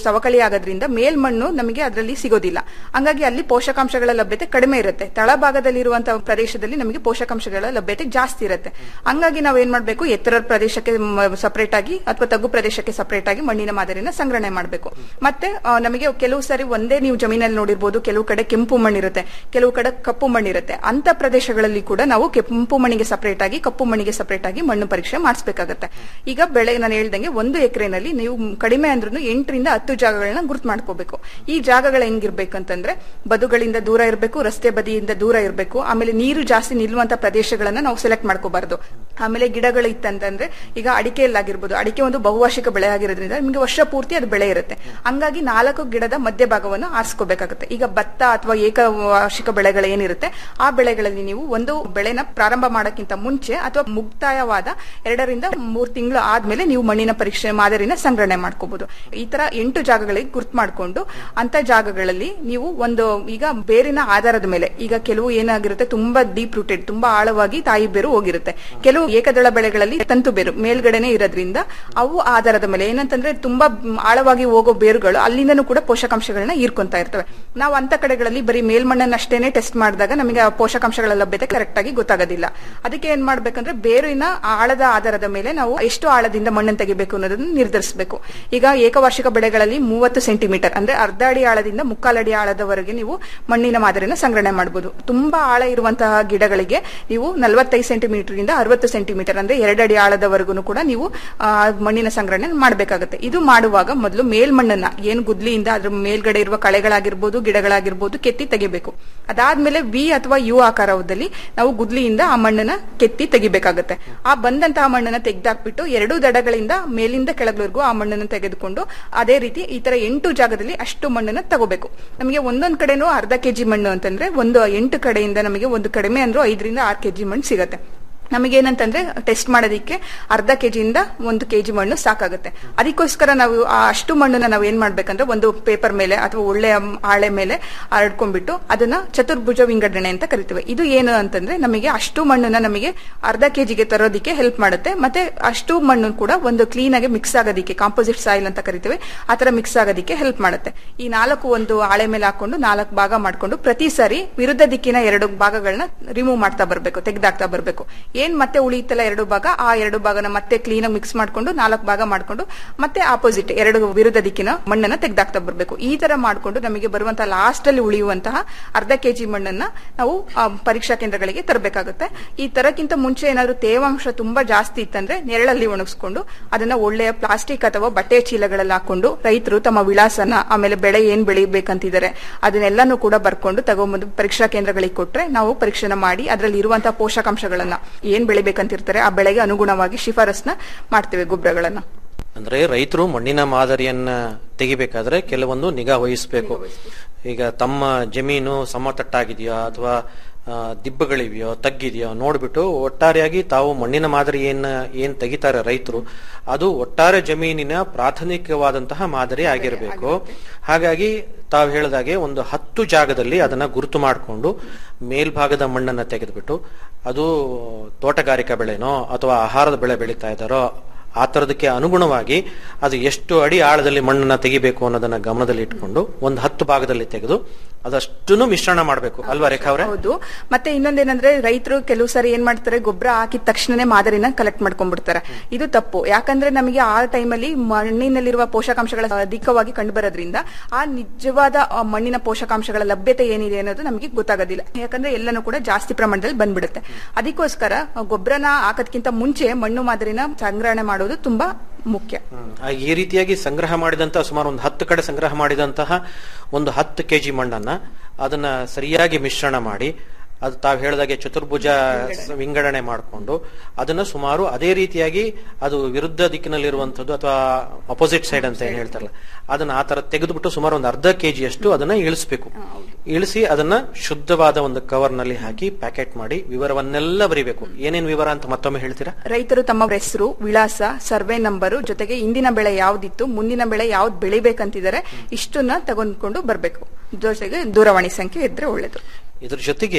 ಸವಕಳಿ ಆಗೋದ್ರಿಂದ ಮೇಲ್ಮಣ್ಣು ನಮಗೆ ಅದರಲ್ಲಿ ಸಿಗೋದಿಲ್ಲ ಹಂಗಾಗಿ ಅಲ್ಲಿ ಪೋಷಕಾಂಶಗಳ ಲಭ್ಯತೆ ಕಡಿಮೆ ಇರುತ್ತೆ ತಳಭಾಗದಲ್ಲಿರುವಂತಹ ಪ್ರದೇಶದಲ್ಲಿ ನಮಗೆ ಪೋಷಕಾಂಶಗಳ ಲಭ್ಯತೆ ಜಾಸ್ತಿ ಇರುತ್ತೆ ಹಂಗಾಗಿ ನಾವು ಏನ್ ಮಾಡ್ಬೇಕು ಎತ್ತರ ಪ್ರದೇಶಕ್ಕೆ ಸಪರೇಟ್ ಆಗಿ ಅಥವಾ ತಗ್ಗು ಪ್ರದೇಶಕ್ಕೆ ಸಪರೇಟ್ ಆಗಿ ಮಣ್ಣಿನ ಮಾದರಿನ ಸಂಗ್ರಹಣೆ ಮಾಡಬೇಕು ಮತ್ತೆ ಆ, ನಮಗೆ ಕೆಲವು ಸಾರಿ ಒಂದೇ ನೀವು ಜಮೀನಲ್ಲಿ ನೋಡಿರ್ಬೋದು ಕೆಲವು ಕಡೆ ಕೆಂಪು ಮಣ್ಣಿರುತ್ತೆ ಕೆಲವು ಕಡೆ ಕಪ್ಪು ಮಣ್ಣಿರುತ್ತೆ ಅಂತ ಪ್ರದೇಶಗಳಲ್ಲಿ ಕೂಡ ನಾವು ಕೆಂಪು ಮಣ್ಣಿಗೆ ಸಪರೇಟ್ ಆಗಿ ಕಪ್ಪು ಮಣ್ಣಿಗೆ ಸಪರೇಟ್ ಆಗಿ ಮಣ್ಣು ಪರೀಕ್ಷೆ ಮಾಡಿಸ್ಬೇಕಾಗತ್ತೆ ಈಗ ಬೆಳೆ ನಾನು ಹೇಳ್ದಂಗೆ ಒಂದು ಎಕರೆನಲ್ಲಿ ನೀವು ಕಡಿಮೆ ಅಂದ್ರೂ ಎಂಟರಿಂದ ಹತ್ತು ಜಾಗಗಳನ್ನ ಗುರ್ತು ಮಾಡ್ಕೋಬೇಕು ಈ ಜಾಗಗಳು ಹೆಂಗಿರ್ಬೇಕಂತಂದ್ರೆ ಬದುಗಳಿಂದ ದೂರ ಇರಬೇಕು ರಸ್ತೆ ಬದಿಯಿಂದ ದೂರ ಇರಬೇಕು ಆಮೇಲೆ ನೀರು ಜಾಸ್ತಿ ನಿಲ್ಲುವಂತ ಪ್ರದೇಶಗಳನ್ನ ನಾವು ಸೆಲೆಕ್ಟ್ ಮಾಡ್ಕೋಬಾರ್ದು ಆಮೇಲೆ ಗಿಡಗಳು ಇತ್ತಂತಂದ್ರೆ ಈಗ ಅಡಿಕೆಯಲ್ಲಾಗಿರ್ಬೋದು ಅಡಿಕೆ ಒಂದು ಬಹುವಾರ್ಷಿಕ ಬೆಳೆ ಆಗಿರೋದ್ರಿಂದ ನಿಮಗೆ ವರ್ಷ ಪೂರ್ತಿ ಅದು ಬೆಳೆ ಇರುತ್ತೆ ಹಂಗಾಗಿ ನಾಲ್ಕು ಗಿಡದ ಮಧ್ಯಭಾಗವನ್ನು ಆರಿಸ್ಕೋಬೇಕಾಗುತ್ತೆ ಈಗ ಭತ್ತ ಅಥವಾ ಏಕವಾರ್ಷಿಕ ಬೆಳೆಗಳು ಏನಿರುತ್ತೆ ಆ ಬೆಳೆಗಳಲ್ಲಿ ನೀವು ಒಂದು ಬೆಳೆನ ಪ್ರಾರಂಭ ಮಾಡೋಕ್ಕಿಂತ ಮುಂಚೆ ಅಥವಾ ಮುಕ್ತಾಯವಾದ ಎರಡರಿಂದ ಮೂರು ತಿಂಗಳು ಆದ್ಮೇಲೆ ನೀವು ಮಣ್ಣಿನ ಪರೀಕ್ಷೆ ಮಾದರಿನ ಸಂಗ್ರಹಣೆ ಮಾಡ್ಕೋಬಹುದು ಈ ತರ ಎಂಟು ಜಾಗಗಳಿಗೆ ಗುರ್ತು ಮಾಡಿಕೊಂಡು ಅಂತ ಜಾಗಗಳಲ್ಲಿ ನೀವು ಒಂದು ಈಗ ಬೇರಿನ ಆಧಾರದ ಮೇಲೆ ಈಗ ಕೆಲವು ಏನಾಗಿರುತ್ತೆ ತುಂಬಾ ಡೀಪ್ ರೂಟೆಡ್ ತುಂಬಾ ಆಳವಾಗಿ ತಾಯಿ ಬೇರು ಹೋಗಿರುತ್ತೆ ಕೆಲವು ಏಕದಳ ಬೆಳೆಗಳಲ್ಲಿ ತಂತು ಬೇರು ಮೇಲ್ಗಡೆನೆ ಇರೋದ್ರಿಂದ ಅವು ಆಧಾರದ ಮೇಲೆ ಏನಂತಂದ್ರೆ ತುಂಬಾ ಮ್, ಆಳವಾಗಿ ಹೋಗೋ ಬೇರುಗಳು ಅಲ್ಲಿಂದನೂ ಕೂಡ ಪೋಷಕಾಂಶಗಳನ್ನ ಹೀರ್ಕೊಂತಾ ಇರ್ತವೆ ನಾವು ಅಂತ ಕಡೆಗಳಲ್ಲಿ ಬರೀ ಮೇಲ್ಮಣ್ಣನ್ನಷ್ಟೇನೆ ಟೆಸ್ಟ್ ಮಾಡಿದಾಗ ನಮಗೆ ಆ ಪೋಷಕಾಂಶಗಳ ಲಭ್ಯತೆ ಕರೆಕ್ಟ್ ಆಗಿ ಗೊತ್ತಾಗೋದಿಲ್ಲ ಅದಕ್ಕೆ ಏನ್ ಮಾಡ್ಬೇಕಂದ್ರೆ ಬೇರಿನ ಆಳದ ಆಧಾರದ ಮೇಲೆ ನಾವು ಎಷ್ಟು ಆಳದಿಂದ ಮಣ್ಣನ್ನು ತೆಗಿಬೇಕು ಅನ್ನೋದನ್ನ ನಿರ್ಧರಿಸಬೇಕು ಈಗ ಏಕವಾರ್ಷಿಕ ಬೆಳೆಗಳಲ್ಲಿ ಮೂವತ್ತು ಸೆಂಟಿಮೀಟರ್ ಅಂದ್ರೆ ಅರ್ಧ ಅಡಿ ಆಳದಿಂದ ಮುಕ್ಕಾಲಡಿ ಆಳದವರೆಗೆ ನೀವು ಮಣ್ಣಿನ ಮಾದರಿನ ಸಂಗ್ರಹಣೆ ಮಾಡಬಹುದು ತುಂಬಾ ಆಳ ಇರುವಂತಹ ಗಿಡಗಳಿಗೆ ನೀವು ನಲವತ್ತೈದು ಸೆಂಟಿಮೀಟರ್ ಇಂದ ಅರವತ್ತು ಸೆಂಟಿಮೀಟರ್ ಅಂದ್ರೆ ಎರಡಡಿ ಆಳದವರೆಗೂ ಕೂಡ ನೀವು ಆ, ಮಣ್ಣಿನ ಸಂಗ್ರಹಣೆ ಮಾಡಬೇಕಾಗುತ್ತೆ ಇದು ಮಾಡುವಾಗ ಮೊದಲು ಮೇಲ್ಮಣ್ಣನ್ನ ಏನು ಗುದ್ಲಿಯಿಂದ ಅದ್ರ ಮೇಲ್ಗಡೆ ಇರುವ ಕಳೆಗಳಾಗಿರ್ಬೋದು ಗಿಡಗಳಾಗಿರ್ಬೋದು ಕೆತ್ತಿ ತೆಗಿಬೇಕು ಅದಾದ್ಮೇಲೆ ವಿ ಅಥವಾ ಯು ಆಕಾರದಲ್ಲಿ ನಾವು ಗುದ್ಲಿಯಿಂದ ಆ ಮಣ್ಣನ್ನ ಕೆತ್ತಿ ತೆಗಿಬೇಕಾಗುತ್ತೆ ಆ ಬಂದಂತಹ ಮಣ್ಣನ್ನ ತೆಗೆದಾಕ್ಬಿಟ್ಟು ಎರಡೂ ದಡಗಳಿಂದ ಮೇಲಿಂದ ಕೆಳಗ್ವರೆಗೂ ಆ ಮಣ್ಣನ್ನು ತೆಗೆದುಕೊಂಡು ಅದೇ ರೀತಿ ಈ ತರ ಎಂಟು ಜಾಗದಲ್ಲಿ ಅಷ್ಟು ಮಣ್ಣನ್ನ ತಗೋಬೇಕು ನಮಗೆ ಒಂದೊಂದ್ ಕಡೆನೂ ಅರ್ಧ ಕೆಜಿ ಮಣ್ಣು ಅಂತಂದ್ರೆ ಒಂದು ಎಂಟು ಕಡೆಯಿಂದ ನಮಗೆ ಒಂದು ಕಡಿಮೆ ಅಂದ್ರೂ ಐದರಿಂದ ಆರು ಕೆಜಿ ಮಣ್ಣು ಸಿಗತ್ತೆ ನಮಗೇನಂತಂದ್ರೆ ಟೆಸ್ಟ್ ಮಾಡೋದಿಕ್ಕೆ ಅರ್ಧ ಕೆಜಿಯಿಂದ ಒಂದು ಕೆಜಿ ಮಣ್ಣು ಸಾಕಾಗುತ್ತೆ ಅದಕ್ಕೋಸ್ಕರ ನಾವು ಆ ಅಷ್ಟು ಮಣ್ಣನ್ನ ನಾವು ಏನ್ ಮಾಡ್ಬೇಕಂದ್ರೆ ಒಂದು ಪೇಪರ್ ಮೇಲೆ ಅಥವಾ ಒಳ್ಳೆಯ ಹಾಳೆ ಮೇಲೆ ಹರಡ್ಕೊಂಡ್ಬಿಟ್ಟು ಅದನ್ನ ಚತುರ್ಭುಜ ವಿಂಗಡಣೆ ಅಂತ ಕರಿತೇವೆ ಇದು ಏನು ಅಂತಂದ್ರೆ ನಮಗೆ ಅಷ್ಟು ಮಣ್ಣನ್ನ ನಮಗೆ ಅರ್ಧ ಕೆಜಿಗೆ ತರೋದಿಕ್ಕೆ ಹೆಲ್ಪ್ ಮಾಡುತ್ತೆ ಮತ್ತೆ ಅಷ್ಟು ಮಣ್ಣು ಕೂಡ ಒಂದು ಕ್ಲೀನ್ ಆಗಿ ಮಿಕ್ಸ್ ಆಗೋದಿಕ್ಕೆ ಕಾಂಪೋಸಿಟ್ ಸಾಯಿಲ್ ಅಂತ ಕರಿತೇವೆ ಆ ತರ ಮಿಕ್ಸ್ ಆಗೋದಿಕ್ಕೆ ಹೆಲ್ಪ್ ಮಾಡುತ್ತೆ ಈ ನಾಲ್ಕು ಒಂದು ಹಾಳೆ ಮೇಲೆ ಹಾಕೊಂಡು ನಾಲ್ಕು ಭಾಗ ಮಾಡ್ಕೊಂಡು ಪ್ರತಿ ಸಾರಿ ವಿರುದ್ಧ ದಿಕ್ಕಿನ ಎರಡು ಭಾಗಗಳನ್ನ ರಿಮೂವ್ ಮಾಡ್ತಾ ಬರ್ಬೇಕು ತೆಗೆದಾಕ್ತಾ ಬರ್ಬೇಕು ಏನ್ ಮತ್ತೆ ಉಳಿಯುತ್ತಲ್ಲ ಎರಡು ಭಾಗ ಆ ಎರಡು ಭಾಗನ ಮತ್ತೆ ಕ್ಲೀನ್ ಆಗಿ ಮಿಕ್ಸ್ ಮಾಡ್ಕೊಂಡು ನಾಲ್ಕು ಭಾಗ ಮಾಡ್ಕೊಂಡು ಮತ್ತೆ ಆಪೋಸಿಟ್ ಎರಡು ವಿರುದ್ಧ ದಿಕ್ಕಿನ ಮಣ್ಣನ್ನ ತೆಗೆದಾಕ್ತಾ ಬರ್ಬೇಕು ಈ ತರ ಮಾಡ್ಕೊಂಡು ನಮಗೆ ಬರುವಂತಹ ಲಾಸ್ಟ್ ಅಲ್ಲಿ ಉಳಿಯುವಂತಹ ಅರ್ಧ ಕೆಜಿ ಮಣ್ಣನ್ನ ನಾವು ಆ, ಪರೀಕ್ಷಾ ಕೇಂದ್ರಗಳಿಗೆ ತರಬೇಕಾಗುತ್ತೆ ಈ ತರಕ್ಕಿಂತ ಮುಂಚೆ ಏನಾದ್ರು ತೇವಾಂಶ ತುಂಬಾ ಜಾಸ್ತಿ ಇತ್ತಂದ್ರೆ ನೆರಳಲ್ಲಿ ಒಣಗಿಸ್ಕೊಂಡು ಅದನ್ನ ಒಳ್ಳೆಯ ಪ್ಲಾಸ್ಟಿಕ್ ಅಥವಾ ಬಟ್ಟೆ ಚೀಲಗಳಲ್ಲಿ ಹಾಕೊಂಡು ರೈತರು ತಮ್ಮ ವಿಳಾಸನ ಆಮೇಲೆ ಬೆಳೆ ಏನ್ ಬೆಳಿಬೇಕಂತಿದ್ದಾರೆ ಅದನ್ನೆಲ್ಲಾನು ಕೂಡ ಬರ್ಕೊಂಡು ತಗೊಂಬಂದು ಪರೀಕ್ಷಾ ಕೇಂದ್ರಗಳಿಗೆ ಕೊಟ್ರೆ ನಾವು ಪರೀಕ್ಷೆನ ಮಾಡಿ ಅದರಲ್ಲಿ ಇರುವಂತಹ ಪೋಷಕಾಂಶಗಳನ್ನ ಏನ್ ಬೆಳಿಬೇಕಂತಿರ್ತಾರೆ ಆ ಬೆಳೆಗೆ ಅನುಗುಣವಾಗಿ ಶಿಫಾರಸ್ನ ಮಾಡ್ತೇವೆ ಗೊಬ್ಬರಗಳನ್ನ ಅಂದ್ರೆ ರೈತರು ಮಣ್ಣಿನ ಮಾದರಿಯನ್ನ ತೆಗಿಬೇಕಾದ್ರೆ ಕೆಲವೊಂದು ನಿಗಾ ವಹಿಸಬೇಕು ಈಗ ತಮ್ಮ ಜಮೀನು ಸಮತಟ್ಟಾಗಿದೆಯೋ ಅಥವಾ ಆ, ದಿಬ್ಬಗಳಿವೆಯೋ ತಗ್ಗಿದೆಯೋ ನೋಡ್ಬಿಟ್ಟು ಒಟ್ಟಾರೆಯಾಗಿ ತಾವು ಮಣ್ಣಿನ ಮಾದರಿ ಏನ್ ಏನ್ ತೆಗಿತಾರೆ ರೈತರು ಅದು ಒಟ್ಟಾರೆ ಜಮೀನಿನ ಪ್ರಾಥಮಿಕವಾದಂತಹ ಮಾದರಿ ಆಗಿರಬೇಕು ಹಾಗಾಗಿ ತಾವು ಹೇಳಿದಾಗೆ ಒಂದು ಹತ್ತು ಜಾಗದಲ್ಲಿ ಅದನ್ನ ಗುರುತು ಮಾಡಿಕೊಂಡು ಮೇಲ್ಭಾಗದ ಮಣ್ಣನ್ನ ತೆಗೆದುಬಿಟ್ಟು ಅದು ತೋಟಗಾರಿಕಾ ಬೆಳೆನೋ ಅಥವಾ ಆಹಾರದ ಬೆಳೆ ಬೆಳೀತಾ ಇದ್ದಾರೋ ಆ ತರದಕ್ಕೆ ಅನುಗುಣವಾಗಿ ಅದು ಎಷ್ಟು ಅಡಿ ಆಳದಲ್ಲಿ ಮಣ್ಣನ್ನ ತೆಗಿಬೇಕು ಅನ್ನೋದನ್ನ ಗಮನದಲ್ಲಿ ಇಟ್ಕೊಂಡು ಒಂದು ಹತ್ತು ಭಾಗದಲ್ಲಿ ತೆಗೆದು ಅದಷ್ಟನ್ನು ಮಿಶ್ರಣ ಮಾಡಬೇಕು ಅಲ್ವಾ ರೇಖಾ ಅವರೇ ಹೌದು ಮತ್ತೆ ಇನ್ನೊಂದೇನಂದ್ರೆ ರೈತರು ಕೆಲವು ಸಾರಿ ಏನ್ ಮಾಡ್ತಾರೆ ಗೊಬ್ಬರ ಹಾಕಿದ ತಕ್ಷಣನೇ ಮಾದರಿನ ಕಲೆಕ್ಟ್ ಮಾಡ್ಕೊಂಡ್ಬಿಡ್ತಾರೆ ಇದು ತಪ್ಪು ಯಾಕಂದ್ರೆ ನಮಗೆ ಆ ಟೈಮಲ್ಲಿ ಮಣ್ಣಿನಲ್ಲಿರುವ ಪೋಷಕಾಂಶಗಳ ಅಧಿಕವಾಗಿ ಕಂಡು ಬರೋದ್ರಿಂದ ಆ ನಿಜವಾದ ಆ ಮಣ್ಣಿನ ಪೋಷಕಾಂಶಗಳ ಲಭ್ಯತೆ ಏನಿದೆ ಅನ್ನೋದು ನಮಗೆ ಗೊತ್ತಾಗೋದಿಲ್ಲ ಯಾಕಂದ್ರೆ ಎಲ್ಲನೂ ಕೂಡ ಜಾಸ್ತಿ ಪ್ರಮಾಣದಲ್ಲಿ ಬಂದ್ಬಿಡುತ್ತೆ ಅದಕ್ಕೋಸ್ಕರ ಆ ಗೊಬ್ಬರನ ಹಾಕೋದ್ಕಿಂತ ಮುಂಚೆ ಮಣ್ಣು ಮಾದರಿನ ಸಂಗ್ರಹಣೆ ಮಾಡೋದು ತುಂಬಾ ಮುಖ್ಯ ಆ, ಈ ರೀತಿಯಾಗಿ ಸಂಗ್ರಹ ಮಾಡಿದಂತಹ ಸುಮಾರು ಒಂದು ಹತ್ತು ಕಡೆ ಸಂಗ್ರಹ ಮಾಡಿದಂತಹ ಒಂದು ಹತ್ತು ಕೆಜಿ ಮಣ್ಣನ್ನ ಅದನ್ನ ಸರಿಯಾಗಿ ಮಿಶ್ರಣ ಮಾಡಿ ಅದು ತಾವು ಹೇಳಿದಾಗೆ ಚತುರ್ಭುಜ ಸ- ವಿಂಗಡಣೆ ಮಾಡಿಕೊಂಡು ಅದನ್ನ ಸುಮಾರು ಅದೇ ರೀತಿಯಾಗಿ ಅದು ವಿರುದ್ಧ ದಿಕ್ಕಿನಲ್ಲಿರುವಂತದ್ದು ಅಥವಾ ಅಪೋಸಿಟ್ ಸೈಡ್ ಅಂತ ಏನ್ ಹೇಳ್ತಾರಲ್ಲ ಅದನ್ನ ಆ ತರ ತೆಗೆದುಬಿಟ್ಟು ಸುಮಾರು ಒಂದು ಅರ್ಧ ಕೆಜಿಯಷ್ಟು ಅದನ್ನ ಇಳಿಸ್ಬೇಕು ಇಳಿಸಿ ಅದನ್ನ ಶುದ್ಧವಾದ ಒಂದು ಕವರ್ ನಲ್ಲಿ ಹಾಕಿ ಪ್ಯಾಕೆಟ್ ಮಾಡಿ ವಿವರವನ್ನೆಲ್ಲ ಬರೀಬೇಕು ಏನೇನ್ ವಿವರ ಅಂತ ಮತ್ತೊಮ್ಮೆ ಹೇಳ್ತೀರಾ ರೈತರು ತಮ್ಮ ಹೆಸರು ವಿಳಾಸ ಸರ್ವೆ ನಂಬರು ಜೊತೆಗೆ ಇಂದಿನ ಬೆಳೆ ಯಾವ್ದಿತ್ತು ಮುಂದಿನ ಬೆಳೆ ಯಾವ್ದು ಬೆಳಿಬೇಕಂತಿದ್ದಾರೆ ಇಷ್ಟನ್ನ ತಗೊಂಡ್ಕೊಂಡು ಬರ್ಬೇಕು ಜೊತೆಗೆ ದೂರವಾಣಿ ಸಂಖ್ಯೆ ಇದ್ರೆ ಒಳ್ಳೇದು ಇದ್ರ ಜೊತೆಗೆ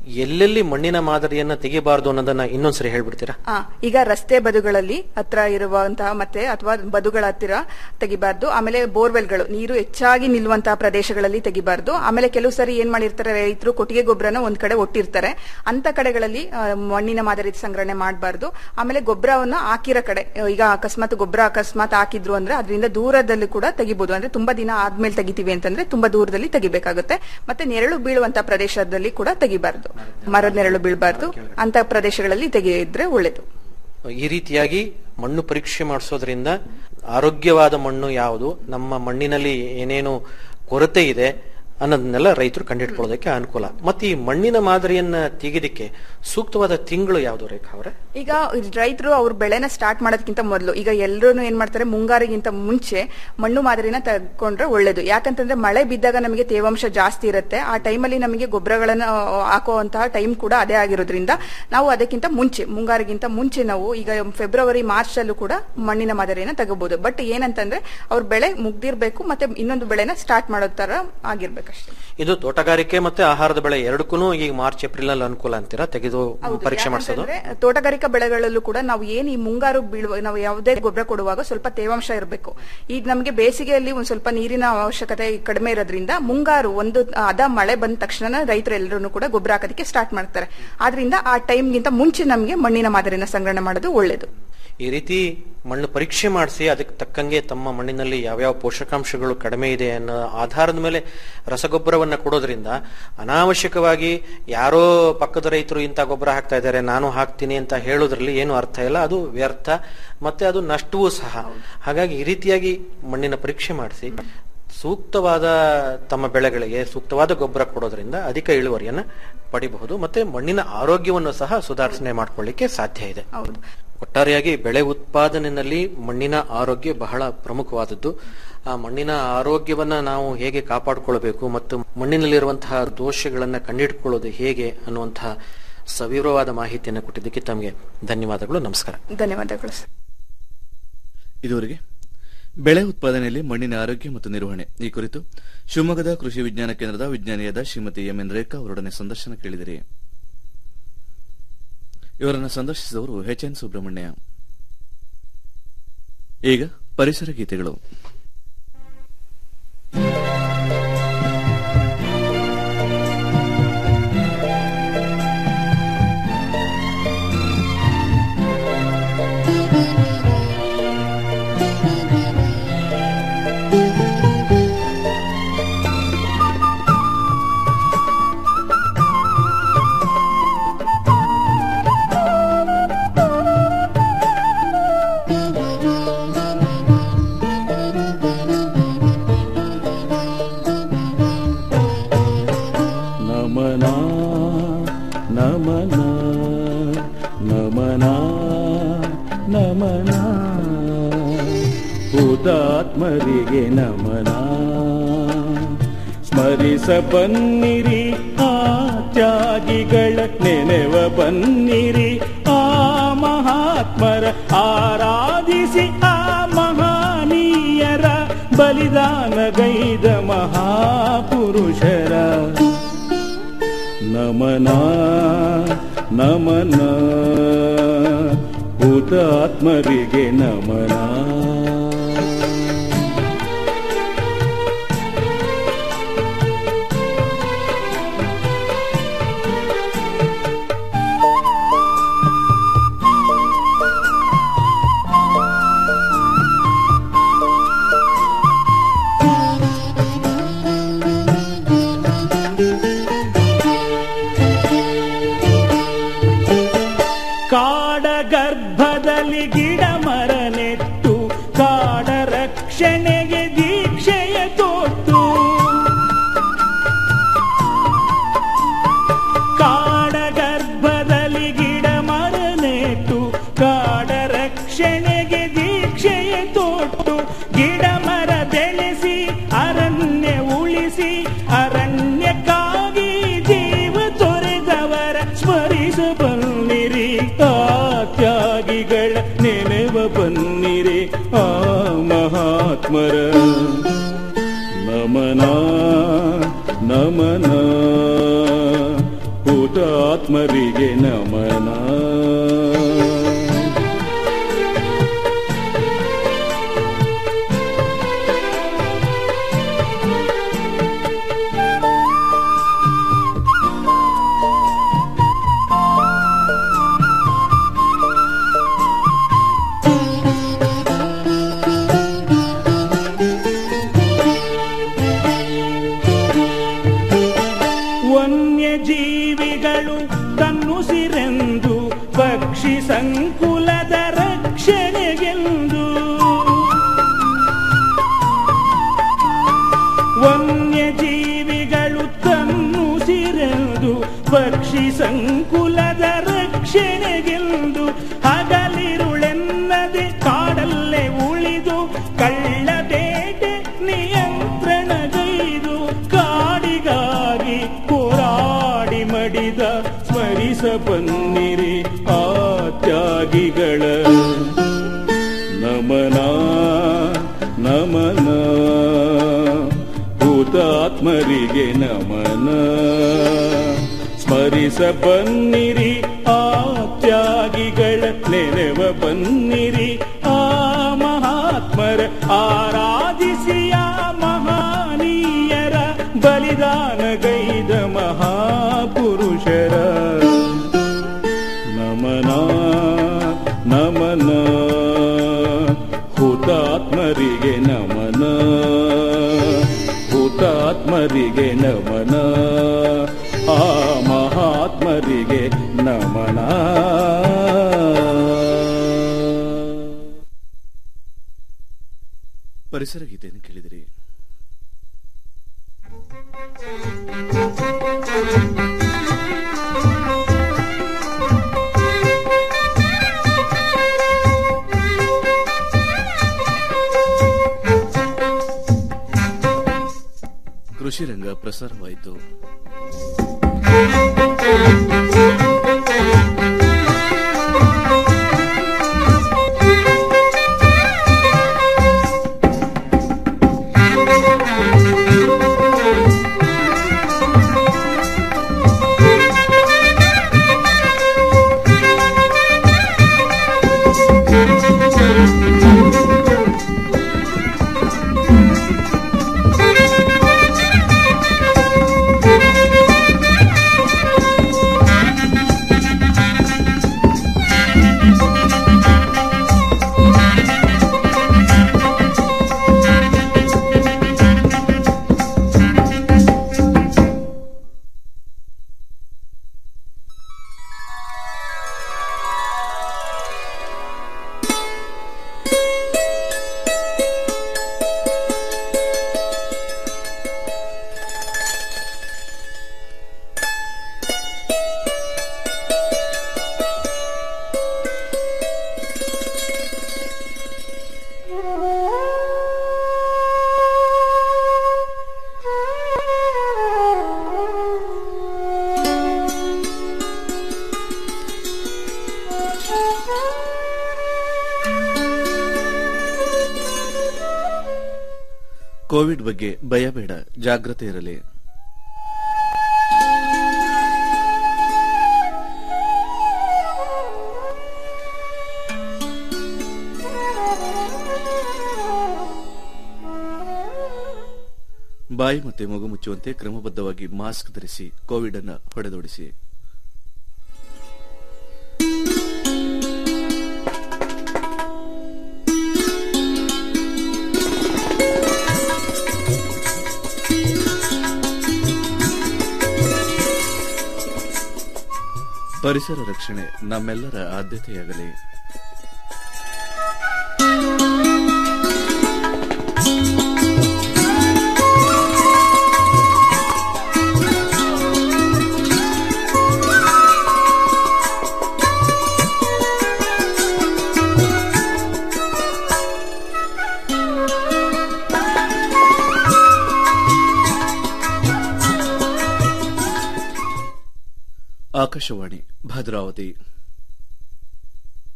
ಎಲ್ಲೆಲ್ಲಿ ಮಣ್ಣಿನ ಮಾದರಿಯನ್ನ ತೆಗಿಬಾರದು ಅನ್ನೋದನ್ನ ಇನ್ನೊಂದ್ಸರಿ ಹೇಳ್ಬಿಡ್ತೀರಾ ಆ, ಈಗ ರಸ್ತೆ ಬದುಗಳಲ್ಲಿ ಹತ್ರ ಇರುವಂತಹ ಮತ್ತೆ ಅಥವಾ ಬದುಗಳ ಹತ್ತಿರ ತೆಗಿಬಾರ್ದು ಆಮೇಲೆ ಬೋರ್ವೆಲ್ಗಳು ನೀರು ಹೆಚ್ಚಾಗಿ ನಿಲ್ಲುವಂತಹ ಪ್ರದೇಶಗಳಲ್ಲಿ ತೆಗಿಬಾರ್ದು ಆಮೇಲೆ ಕೆಲವು ಸರಿ ಏನ್ ಮಾಡಿರ್ತಾರೆ ರೈತರು ಕೊಟ್ಟಿಗೆ ಗೊಬ್ಬರನ ಒಂದ್ ಕಡೆ ಒಟ್ಟಿರ್ತಾರೆ ಅಂತ ಕಡೆಗಳಲ್ಲಿ ಆ, ಮಣ್ಣಿನ ಮಾದರಿ ಸಂಗ್ರಹಣೆ ಮಾಡಬಾರ್ದು ಆಮೇಲೆ ಗೊಬ್ಬರವನ್ನ ಹಾಕಿರೋ ಕಡೆ ಈಗ ಅಕಸ್ಮಾತ್ ಗೊಬ್ಬರ ಅಕಸ್ಮಾತ್ ಹಾಕಿದ್ರು ಅಂದ್ರೆ ಅದರಿಂದ ದೂರದಲ್ಲಿ ಕೂಡ ತೆಗಿಬಹುದು ಅಂದ್ರೆ ತುಂಬಾ ದಿನ ಆದ್ಮೇಲೆ ತೆಗಿತೀವಿ ಅಂತಂದ್ರೆ ತುಂಬಾ ದೂರದಲ್ಲಿ ತೆಗಿಬೇಕಾಗುತ್ತೆ ಮತ್ತೆ ನೆರಳು ಬೀಳುವಂತ ಪ್ರದೇಶದಲ್ಲಿ ಕೂಡ ತೆಗಿಬಾರ್ದು ಮರದ ನೆರಳು ಬೀಳಬಾರ್ದು ಅಂತ ಪ್ರದೇಶಗಳಲ್ಲಿ ತೆಗೆಯಿದ್ರೆ ಒಳ್ಳೇದು ಈ ರೀತಿಯಾಗಿ ಮಣ್ಣು ಪರೀಕ್ಷೆ ಮಾಡಿಸೋದ್ರಿಂದ ಆರೋಗ್ಯವಾದ ಮಣ್ಣು ಯಾವುದು ನಮ್ಮ ಮಣ್ಣಿನಲ್ಲಿ ಏನೇನು ಕೊರತೆ ಇದೆ ಅನ್ನೋದನ್ನೆಲ್ಲ ರೈತರು ಕಂಡುಹಿಡ್ಕೊಳ್ಳೋದಕ್ಕೆ ಅನುಕೂಲ ಮತ್ತೆ ಈ ಮಣ್ಣಿನ ಮಾದರಿಯನ್ನ ತೆಗೆದಕ್ಕೆ ಸೂಕ್ತವಾದ ತಿಂಗಳು ಯಾವುದು ರೇಖಾ ಅವರೇ ಈಗ ರೈತರು ಅವ್ರ ಬೆಳೆನ ಸ್ಟಾರ್ಟ್ ಮಾಡೋದಕ್ಕಿಂತ ಮೊದಲು ಈಗ ಎಲ್ಲರೂ ಏನ್ ಮಾಡ್ತಾರೆ ಮುಂಗಾರಿಗಿಂತ ಮುಂಚೆ ಮಣ್ಣು ಮಾದರಿನ ತಗೊಂಡ್ರೆ ಒಳ್ಳೇದು ಯಾಕಂತಂದ್ರೆ ಮಳೆ ಬಿದ್ದಾಗ ನಮಗೆ ತೇವಾಂಶ ಜಾಸ್ತಿ ಇರುತ್ತೆ ಆ ಟೈಮಲ್ಲಿ ನಮಗೆ ಗೊಬ್ಬರಗಳನ್ನ ಹಾಕುವಂತಹ ಟೈಮ್ ಕೂಡ ಅದೇ ಆಗಿರೋದ್ರಿಂದ ನಾವು ಅದಕ್ಕಿಂತ ಮುಂಚೆ ಮುಂಗಾರಿಗಿಂತ ಮುಂಚೆ ನಾವು ಈಗ ಫೆಬ್ರವರಿ ಮಾರ್ಚ್ ಅಲ್ಲೂ ಕೂಡ ಮಣ್ಣಿನ ಮಾದರಿಯನ್ನ ತಗೋಬಹುದು ಬಟ್ ಏನಂತಂದ್ರೆ ಅವ್ರ ಬೆಳೆ ಮುಗ್ದಿರ್ಬೇಕು ಮತ್ತೆ ಇನ್ನೊಂದು ಬೆಳೆನ ಸ್ಟಾರ್ಟ್ ಮಾಡೋ ತರ ಆಗಿರ್ಬೇಕಷ್ಟೇ ಇದು ತೋಟಗಾರಿಕೆ ಮತ್ತೆ ಆಹಾರದ ಬೆಳೆ ಎರಡಕ್ಕೂ ಈಗ ಮಾರ್ಚ್ ಏಪ್ರಿಲ್ ಅಲ್ಲಿ ಅನುಕೂಲ ಅಂತೀರಾ ತೆಗೆದು ಪರೀಕ್ಷೆ ಮಾಡಿಸೋದು ಯಾಕಂತಂದ್ರೆ ತೋಟಗಾರಿಕಾ ಬೆಳೆಗಳಲ್ಲೂ ಕೂಡ ನಾವು ಏನ್ ಈ ಮುಂಗಾರು ಬೀಳುವ ನಾವು ಯಾವುದೇ ಗೊಬ್ಬರ ಕೊಡುವಾಗ ಸ್ವಲ್ಪ ತೇವಾಂಶ ಇರಬೇಕು ಈಗ ನಮಗೆ ಬೇಸಿಗೆಯಲ್ಲಿ ಒಂದ್ ಸ್ವಲ್ಪ ನೀರಿನ ಅವಶ್ಯಕತೆ ಕಡಿಮೆ ಇರೋದ್ರಿಂದ ಮುಂಗಾರು ಒಂದು ಅದ ಮಳೆ ಬಂದ ತಕ್ಷಣ ರೈತರು ಎಲ್ಲರೂ ಕೂಡ ಗೊಬ್ಬರ ಹಾಕೋದಕ್ಕೆ ಸ್ಟಾರ್ಟ್ ಮಾಡ್ತಾರೆ ಆದ್ರಿಂದ ಆ ಟೈಮ್ಗಿಂತ ಮುಂಚೆ ನಮಗೆ ಮಣ್ಣಿನ ಮಾದರಿನ ಸಂಗ್ರಹಣೆ ಮಾಡೋದು ಒಳ್ಳೇದು ಈ ರೀತಿ ಮಣ್ಣು ಪರೀಕ್ಷೆ ಮಾಡಿಸಿ ಅದಕ್ಕೆ ತಕ್ಕಂಗೆ ತಮ್ಮ ಮಣ್ಣಿನಲ್ಲಿ ಯಾವ್ಯಾವ ಪೋಷಕಾಂಶಗಳು ಕಡಿಮೆ ಇದೆ ಅನ್ನೋ ಆಧಾರದ ಮೇಲೆ ರಸಗೊಬ್ಬರವನ್ನ ಕೊಡೋದ್ರಿಂದ ಅನಾವಶ್ಯಕವಾಗಿ ಯಾರೋ ಪಕ್ಕದ ರೈತರು ಇಂಥ ಗೊಬ್ಬರ ಹಾಕ್ತಾ ಇದ್ದಾರೆ ನಾನು ಹಾಕ್ತೀನಿ ಅಂತ ಹೇಳೋದ್ರಲ್ಲಿ ಏನು ಅರ್ಥ ಇಲ್ಲ ಅದು ವ್ಯರ್ಥ ಮತ್ತೆ ಅದು ನಷ್ಟವೂ ಸಹ ಹಾಗಾಗಿ ಈ ರೀತಿಯಾಗಿ ಮಣ್ಣಿನ ಪರೀಕ್ಷೆ ಮಾಡಿಸಿ ಸೂಕ್ತವಾದ ತಮ್ಮ ಬೆಳೆಗಳಿಗೆ ಸೂಕ್ತವಾದ ಗೊಬ್ಬರ ಕೊಡೋದ್ರಿಂದ ಅಧಿಕ ಇಳುವರಿಯನ್ನ ಪಡಿಬಹುದು ಮತ್ತೆ ಮಣ್ಣಿನ ಆರೋಗ್ಯವನ್ನು ಸಹ ಸುಧಾರಣೆ ಮಾಡ್ಕೊಳ್ಳಿಕ್ಕೆ ಸಾಧ್ಯ ಇದೆ ಹೌದು ಒಟ್ಟಾರೆಯಾಗಿ ಬೆಳೆ ಉತ್ಪಾದನೆಯಲ್ಲಿ ಮಣ್ಣಿನ ಆರೋಗ್ಯ ಬಹಳ ಪ್ರಮುಖವಾದದ್ದು ಆ ಮಣ್ಣಿನ ಆರೋಗ್ಯವನ್ನ ನಾವು ಹೇಗೆ ಕಾಪಾಡಿಕೊಳ್ಬೇಕು ಮತ್ತು ಮಣ್ಣಿನಲ್ಲಿರುವಂತಹ ದೋಷಗಳನ್ನ ಕಂಡುಹಿಡ್ಕೊಳ್ಳೋದು ಹೇಗೆ ಅನ್ನುವಂತಹ ಸವಿವರವಾದ ಮಾಹಿತಿಯನ್ನು ಕೊಟ್ಟಿದ್ದಕ್ಕೆ ತಮಗೆ ಧನ್ಯವಾದಗಳು ನಮಸ್ಕಾರ ಧನ್ಯವಾದಗಳು ಸರ್ ಇದುವರೆಗೆ ಬೆಳೆ ಉತ್ಪಾದನೆಯಲ್ಲಿ ಮಣ್ಣಿನ ಆರೋಗ್ಯ ಮತ್ತು ನಿರ್ವಹಣೆ ಈ ಕುರಿತು ಶಿವಮೊಗ್ಗದ ಕೃಷಿ ವಿಜ್ಞಾನ ಕೇಂದ್ರದ ವಿಜ್ಞಾನಿಯಾದ ಶ್ರೀಮತಿ ಎಂಎನ್ ರೇಖಾ ಅವರೊಡನೆ ಸಂದರ್ಶನ ಕೇಳಿದಿರಿ ಇವರನ್ನು ಸಂದರ್ಶಿಸಿದವರು ಎಚ್ ಎನ್ ಸುಬ್ರಹ್ಮಣ್ಯ ಈಗ ಪರಿಸರ ಗೀತೆಗಳು ನಮನ ನಮನ ನಮನ ನಮನ ಹುತಾತ್ಮರಿಗೆ ನಮನ ಸ್ಮರಿಸ ಬನ್ನಿರಿ ಆ ತ್ಯಾಗಿಗಳ ನೆನೆವ ಬನ್ನಿರಿ ಆ ಮಹಾತ್ಮರ ಆರಾಧಿಸಿ ಆ ಮಹಾನೀಯರ ಬಲಿದಾನಗೈದ ಮಹಾಪುರುಷರ ನಮನ ನಮನ ಹುತಾತ್ಮರಿಗೆ ನಮನ ಕಾಡ ಗರ್ಭದಲ್ಲಿ ಗಿಡ ಮರ ನೆಟ್ಟು ಕಾಡ ರಕ್ಷಣೆಗೆ ದೀಕ್ಷೆಯ ತೊಟ್ಟು ಕಾಡ ಗರ್ಭದಲ್ಲಿ ಗಿಡ ಮರ ನೆಟ್ಟು ಕಾಡ ರಕ್ಷಣೆಗೆ ದೀಕ್ಷೆಯ ತೊಟ್ಟು ಗಿಡ ಮರ ಬೆಳೆಸಿ ಅರಣ್ಯ ಉಳಿಸಿ ಅರಣ್ಯಕ್ಕಾಗಿ ಜೀವ ತೊರೆದವರ ಸ್ಮರಿಸ ಬನ್ನಿರಿ ಆ ತ್ಯಾಗಿಗಳ ನೆನೆವ ಬನ್ನಿರಿ ಆ ಮಹಾತ್ಮರ ನಮನ ನಮನ ಹುತಾತ್ಮರಿಗೆ ಹುತಾತ್ಮರಿಗೆ ನಮನ ವನ್ಯಜೀವಿಗಳು ತನ್ನುಸಿರೆಂದು ಪಕ್ಷಿ ಸಂಕುಲದ ರಕ್ಷಣೆಗೆಂದು ವನ್ಯಜೀವಿಗಳು ತನ್ನುಸಿರೆಂದು ಪಕ್ಷಿ ಸಂಕುಲದ ರಕ್ಷಣೆಗೆಂದು ಹಗಲಿರುಳೆನ್ನದೆ ಕಾಡಲ್ಲೇ ಉಳಿದು ಕಳ್ಳಬೇಟೆ ನಿಯಂತ್ರಣಗೈದು ಕಾಡಿಗಾಗಿ ಹೋರಾಡಿ ಮಡಿದ ಸ್ಮರಿಸ ಬನ್ನಿರಿ ಆ ತ್ಯಾಗಿಗಳ ನಮನ ನಮನ ಹುತಾತ್ಮರಿಗೆ ನಮನ ಸ್ಮರಿಸ ಬನ್ನಿರಿ ಆ ತ್ಯಾಗಿಗಳ ನೆನೆವ ಬನ್ನಿರಿ ಆ ಮಹಾತ್ಮರ ಆರಾಧಿಸಿ ಆ ಮಹಾನೀಯರ ಬಲಿದಾನಗೈದ ಮಹಾಪುರುಷರ ನಮನ ನಮನ ಹುತಾತ್ಮರಿಗೆ ನಮನ ಹುತಾತ್ಮರಿಗೆ ನಮನ ಆ ಮಹಾತ್ಮರಿಗೆ ನಮನ ಪರಿಸರ ಗೀತೆಯನ್ನು ಕೇಳಿದಿರಿ ಕೃಷಿ ರಂಗ ಪ್ರಸಾರವಾಯಿತು ಕೋವಿಡ್ ಬಗ್ಗೆ ಭಯ ಬೇಡ ಜಾಗ್ರತೆ ಇರಲಿ ಬಾಯಿ ಮತ್ತೆ ಮಗು ಮುಚ್ಚುವಂತೆ ಕ್ರಮಬದ್ಧವಾಗಿ ಮಾಸ್ಕ್ ಧರಿಸಿ ಕೋವಿಡ್ ಅನ್ನು ಹೊಡೆದೋಡಿಸಿ ಪರಿಸರ ರಕ್ಷಣೆ ನಮ್ಮೆಲ್ಲರ ಆದ್ಯತೆಯಾಗಲಿ ಆಕಾಶವಾಣಿ ಭದ್ರಾವತಿ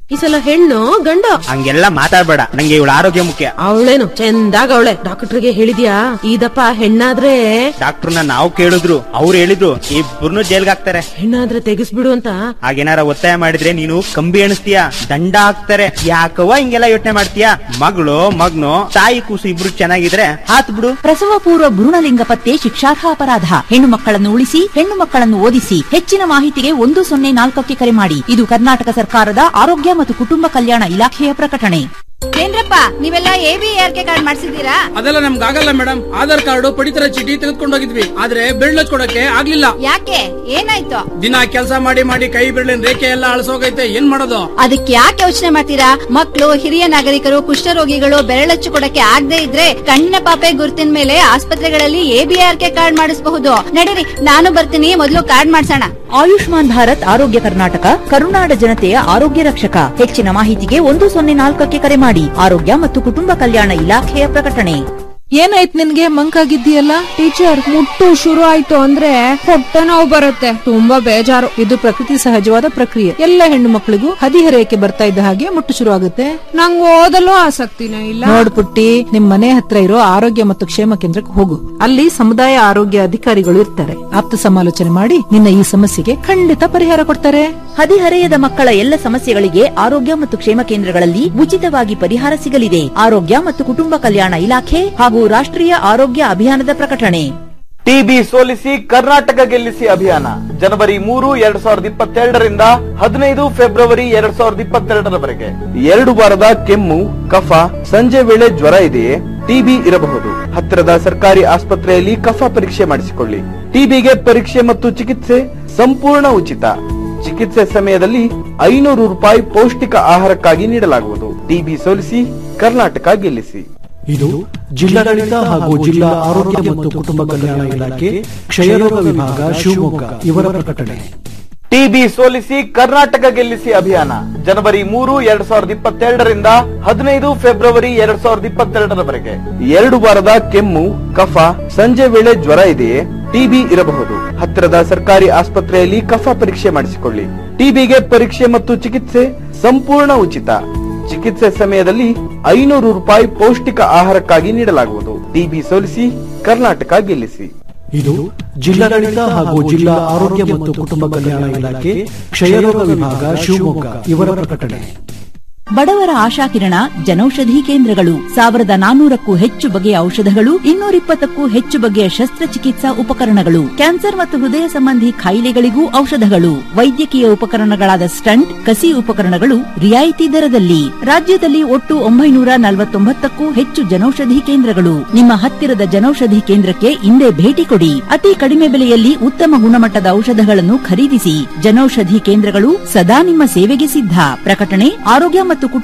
ಈ ಸಲ ಹೆಣ್ಣು ಗಂಡು ಹಂಗೆಲ್ಲ ಮಾತಾಡ್ಬೇಡ ನಂಗೆ ಇವಳ ಆರೋಗ್ಯ ಮುಖ್ಯ ಅವಳೇನು ಚಂದಾಗ ಅವಳೆ ಡಾಕ್ಟರ್ಗೆ ಹೇಳಿದ್ಯಾ ಇದಪ್ಪ ಹೆಣ್ಣಾದ್ರೆ ಡಾಕ್ಟರ್ನ ನಾವು ಕೇಳಿದ್ರು ಅವ್ರು ಹೇಳಿದ್ರು ಇಬ್ಬರನ್ನು ಜೈಲ್ಗೆ ಹಾಕ್ತಾರೆ ಹೆಣ್ಣಾದ್ರೆ ತೆಗಿಸ್ಬಿಡು ಅಂತ ಹಾಗೇನಾರ ಒತ್ತಾಯ ಮಾಡಿದ್ರೆ ನೀನು ಕಂಬಿ ಎಣಿಸ್ತೀಯ ದಂಡ ಹಾಕ್ತಾರೆ ಯಾಕವ್ವ ಹಿಂಗೆಲ್ಲ ಯೋಚನೆ ಮಾಡ್ತೀಯ ಮಗಳು ಮಗ್ನು ತಾಯಿ ಕೂಸು ಇಬ್ರು ಚೆನ್ನಾಗಿದ್ರೆ ಹಾತ್ ಬಿಡು ಪ್ರಸವ ಪೂರ್ವ ಭ್ರೂಣಲಿಂಗ ಪತ್ತೆ ಶಿಕ್ಷಾರ್ಹ ಅಪರಾಧ ಹೆಣ್ಣು ಮಕ್ಕಳನ್ನು ಉಳಿಸಿ ಹೆಣ್ಣು ಮಕ್ಕಳನ್ನು ಓದಿಸಿ ಹೆಚ್ಚಿನ ಮಾಹಿತಿಗೆ ಒಂದು ಸೊನ್ನೆ ನಾಲ್ಕಕ್ಕೆ ಕರೆ ಮಾಡಿ ಇದು ಕರ್ನಾಟಕ ಸರ್ಕಾರದ ಆರೋಗ್ಯ ಮತ್ತು ಕುಟುಂಬ ಕಲ್ಯಾಣ ಇಲಾಖೆಯ ಪ್ರಕಟಣೆ ಏನ್ರಪ್ಪ ನೀವೆಲ್ಲ A B R K card ಮಾಡ್ಸಿದ್ದೀರಾ ಅದೆಲ್ಲ ನಮ್ಗೆ ಆಗಲ್ಲ ಮೇಡಮ್ ಆಧಾರ್ ಕಾರ್ಡ್ ಪಡಿತರ ಚೀಟಿ ತೆಗೆದುಕೊಂಡೋಗಿದ್ವಿ ಆದ್ರೆ ಬಿರ್ಲ್ ಹಚ್ಕೊಡಕ್ಕೆ ಆಗ್ಲಿಲ್ಲ ಯಾಕೆ ಏನಾಯ್ತು ದಿನ ಕೆಲಸ ಮಾಡಿ ಮಾಡಿ ಕೈ ಬಿರ್ಲಿನ ರೇಖೆ ಎಲ್ಲ ಅಳಸೋಗೈತೆ ಏನ್ ಮಾಡೋದು ಅದಕ್ಕೆ ಯಾಕೆ ಯೋಚನೆ ಮಾಡ್ತೀರಾ ಮಕ್ಕಳು ಹಿರಿಯ ನಾಗರಿಕರು ಕುಷ್ಠರೋಗಿಗಳು ಬೆರಳಚ್ಚು ಕೊಡಕ್ಕೆ ಆಗದೆ ಇದ್ರೆ ಕಣ್ಣಿನ ಪಾಪೆ ಗುರುತಿನ ಮೇಲೆ ಆಸ್ಪತ್ರೆಗಳಲ್ಲಿ ಎಬಿಆರ್ ಕೆ ಕಾರ್ಡ್ ಮಾಡಿಸಬಹುದು ನಡೀರಿ ನಾನು ಬರ್ತೀನಿ ಮೊದಲು ಕಾರ್ಡ್ ಮಾಡ್ಸೋಣ ಆಯುಷ್ಮಾನ್ ಭಾರತ್ ಆರೋಗ್ಯ ಕರ್ನಾಟಕ ಕರುನಾಡ ಜನತೆಯ ಆರೋಗ್ಯ ರಕ್ಷಕ ಹೆಚ್ಚಿನ ಮಾಹಿತಿಗೆ ಒಂದು ಸೊನ್ನೆ ನಾಲ್ಕಕ್ಕೆ ಕರೆ ಮಾಡಿ ಆರೋಗ್ಯ ಮತ್ತು ಕುಟುಂಬ ಕಲ್ಯಾಣ ಇಲಾಖೆಯ ಪ್ರಕಟಣೆ ಏನಾಯ್ತು ನಿನ್ಗೆ ಮಂಕಾಗಿದ್ದೀಯಲ್ಲ ಟೀಚರ್ ಮುಟ್ಟು ಶುರು ಆಯ್ತು ಅಂದ್ರೆ ಹೊಟ್ಟೆ ನೋವು ಬರುತ್ತೆ ತುಂಬಾ ಬೇಜಾರು ಇದು ಪ್ರಕೃತಿ ಸಹಜವಾದ ಪ್ರಕ್ರಿಯೆ ಎಲ್ಲ ಹೆಣ್ಣು ಮಕ್ಕಳಿಗೂ ಹದಿಹರೆಯಕ್ಕೆ ಬರ್ತಾ ಇದ್ದ ಹಾಗೆ ಮುಟ್ಟು ಶುರು ಆಗುತ್ತೆ ನಂಗೆ ಓದಲು ಆಸಕ್ತಿನೇ ಇಲ್ಲ ನೋಡ್ಪುಟ್ಟಿ ನಿಮ್ ಮನೆ ಹತ್ರ ಇರೋ ಆರೋಗ್ಯ ಮತ್ತು ಕ್ಷೇಮ ಕೇಂದ್ರಕ್ಕೆ ಹೋಗು ಅಲ್ಲಿ ಸಮುದಾಯ ಆರೋಗ್ಯ ಅಧಿಕಾರಿಗಳು ಇರ್ತಾರೆ ಆಪ್ತ ಸಮಾಲೋಚನೆ ಮಾಡಿ ನಿನ್ನ ಈ ಸಮಸ್ಯೆಗೆ ಖಂಡಿತ ಪರಿಹಾರ ಕೊಡ್ತಾರೆ ಹದಿಹರೆಯದ ಮಕ್ಕಳ ಎಲ್ಲ ಸಮಸ್ಯೆಗಳಿಗೆ ಆರೋಗ್ಯ ಮತ್ತು ಕ್ಷೇಮ ಕೇಂದ್ರಗಳಲ್ಲಿ ಉಚಿತವಾಗಿ ಪರಿಹಾರ ಸಿಗಲಿದೆ ಆರೋಗ್ಯ ಮತ್ತು ಕುಟುಂಬ ಕಲ್ಯಾಣ ಇಲಾಖೆ ಹಾಗೂ ರಾಷ್ಟ್ರೀಯ ಆರೋಗ್ಯ ಅಭಿಯಾನದ ಪ್ರಕಟಣೆ ಟಿಬಿ ಸೋಲಿಸಿ ಕರ್ನಾಟಕ ಗೆಲ್ಲಿಸಿ ಅಭಿಯಾನ ಜನವರಿ ಮೂರು ಎರಡ್ ಸಾವಿರದ ಇಪ್ಪತ್ತೆರಡರಿಂದ ಹದಿನೈದು ಫೆಬ್ರವರಿ ಎರಡ್ ಸಾವಿರದ ಇಪ್ಪತ್ತೆರಡರವರೆಗೆ ಎರಡು ವಾರದ ಕೆಮ್ಮು ಕಫ ಸಂಜೆ ವೇಳೆ ಜ್ವರ ಇದೆಯೇ ಟಿಬಿ ಇರಬಹುದು ಹತ್ತಿರದ ಸರ್ಕಾರಿ ಆಸ್ಪತ್ರೆಯಲ್ಲಿ ಕಫ ಪರೀಕ್ಷೆ ಮಾಡಿಸಿಕೊಳ್ಳಿ ಟಿಬಿಗೆ ಪರೀಕ್ಷೆ ಮತ್ತು ಚಿಕಿತ್ಸೆ ಸಂಪೂರ್ಣ ಉಚಿತ ಚಿಕಿತ್ಸೆ ಸಮಯದಲ್ಲಿ ಐನೂರು ರೂಪಾಯಿ ಪೌಷ್ಟಿಕ ಆಹಾರಕ್ಕಾಗಿ ನೀಡಲಾಗುವುದು ಟಿಬಿ ಸೋಲಿಸಿ ಕರ್ನಾಟಕ ಗೆಲ್ಲಿಸಿ ಇದು ಜಿಲ್ಲಾಡಳಿತ ಹಾಗೂ ಜಿಲ್ಲಾ ಆರೋಗ್ಯ ಮತ್ತು ಕುಟುಂಬ ಕಲ್ಯಾಣ ಇಲಾಖೆ ಕ್ಷಯರೋಗ ವಿಭಾಗ ಶಿವಮೊಗ್ಗ ಇವರ ಪ್ರಕಟಣೆ ಟಿಬಿ ಸೋಲಿಸಿ ಕರ್ನಾಟಕ ಗೆಲ್ಲಿಸಿ ಅಭಿಯಾನ ಜನವರಿ ಮೂರು ಎರಡ್ ಸಾವಿರದ ಇಪ್ಪತ್ತೆರಡರಿಂದ ಹದಿನೈದು ಫೆಬ್ರವರಿ ಎರಡ್ ಸಾವಿರದ ಇಪ್ಪತ್ತೆರಡರವರೆಗೆ ಎರಡು ವಾರದ ಕೆಮ್ಮು ಕಫ ಸಂಜೆ ವೇಳೆ ಜ್ವರ ಇದೆಯೇ ಟಿಬಿ ಇರಬಹುದು ಹತ್ತಿರದ ಸರ್ಕಾರಿ ಆಸ್ಪತ್ರೆಯಲ್ಲಿ ಕಫ ಪರೀಕ್ಷೆ ಮಾಡಿಸಿಕೊಳ್ಳಿ ಟಿಬಿಗೆ ಪರೀಕ್ಷೆ ಮತ್ತು ಚಿಕಿತ್ಸೆ ಸಂಪೂರ್ಣ ಉಚಿತ ಚಿಕಿತ್ಸೆ ಸಮಯದಲ್ಲಿ ಐನೂರು ರೂಪಾಯಿ ಪೌಷ್ಟಿಕ ಆಹಾರಕ್ಕಾಗಿ ನೀಡಲಾಗುವುದು ಟಿಬಿ ಸೋಲಿಸಿ ಕರ್ನಾಟಕ ಗೆಲ್ಲಿಸಿ ಇದು ಜಿಲ್ಲಾಡಳಿತ ಹಾಗೂ ಜಿಲ್ಲಾ ಆರೋಗ್ಯ ಮತ್ತು ಕುಟುಂಬ ಕಲ್ಯಾಣ ಇಲಾಖೆ ಕ್ಷಯರೋಗ ವಿಭಾಗ ಶಿವಮೊಗ್ಗ ಇವರ ಪ್ರಕಟಣೆ ಬಡವರ ಆಶಾಕಿರಣ ಜನೌಷಧಿ ಕೇಂದ್ರಗಳು ಸಾವಿರದ ನಾನೂರಕ್ಕೂ ಹೆಚ್ಚು ಬಗೆಯ ಔಷಧಗಳು ಇನ್ನೂರಿಪ್ಪತ್ತಕ್ಕೂ ಹೆಚ್ಚು ಬಗೆಯ ಶಸ್ತ್ರಚಿಕಿತ್ಸಾ ಉಪಕರಣಗಳು ಕ್ಯಾನ್ಸರ್ ಮತ್ತು ಹೃದಯ ಸಂಬಂಧಿ ಕಾಯಿಲೆಗಳಿಗೂ ಔಷಧಗಳು ವೈದ್ಯಕೀಯ ಉಪಕರಣಗಳಾದ ಸ್ಟಂಟ್ ಕಸಿ ಉಪಕರಣಗಳು ರಿಯಾಯಿತಿ ದರದಲ್ಲಿ ರಾಜ್ಯದಲ್ಲಿ ಒಟ್ಟು ಒಂಬೈನೂರ ನಲವತ್ತೊಂಬತ್ತಕ್ಕೂ ಹೆಚ್ಚು ಜನೌಷಧಿ ಕೇಂದ್ರಗಳು ನಿಮ್ಮ ಹತ್ತಿರದ ಜನೌಷಧಿ ಕೇಂದ್ರಕ್ಕೆ ಇಂದೇ ಭೇಟಿ ಕೊಡಿ ಅತಿ ಕಡಿಮೆ ಬೆಲೆಯಲ್ಲಿ ಉತ್ತಮ ಗುಣಮಟ್ಟದ ಔಷಧಗಳನ್ನು ಖರೀದಿಸಿ ಜನೌಷಧಿ ಕೇಂದ್ರಗಳು ಸದಾ ನಿಮ್ಮ ಸೇವೆಗೆ ಸಿದ್ಧ ಪ್ರಕಟಣೆ ಆರೋಗ್ಯ ಮತ್ತು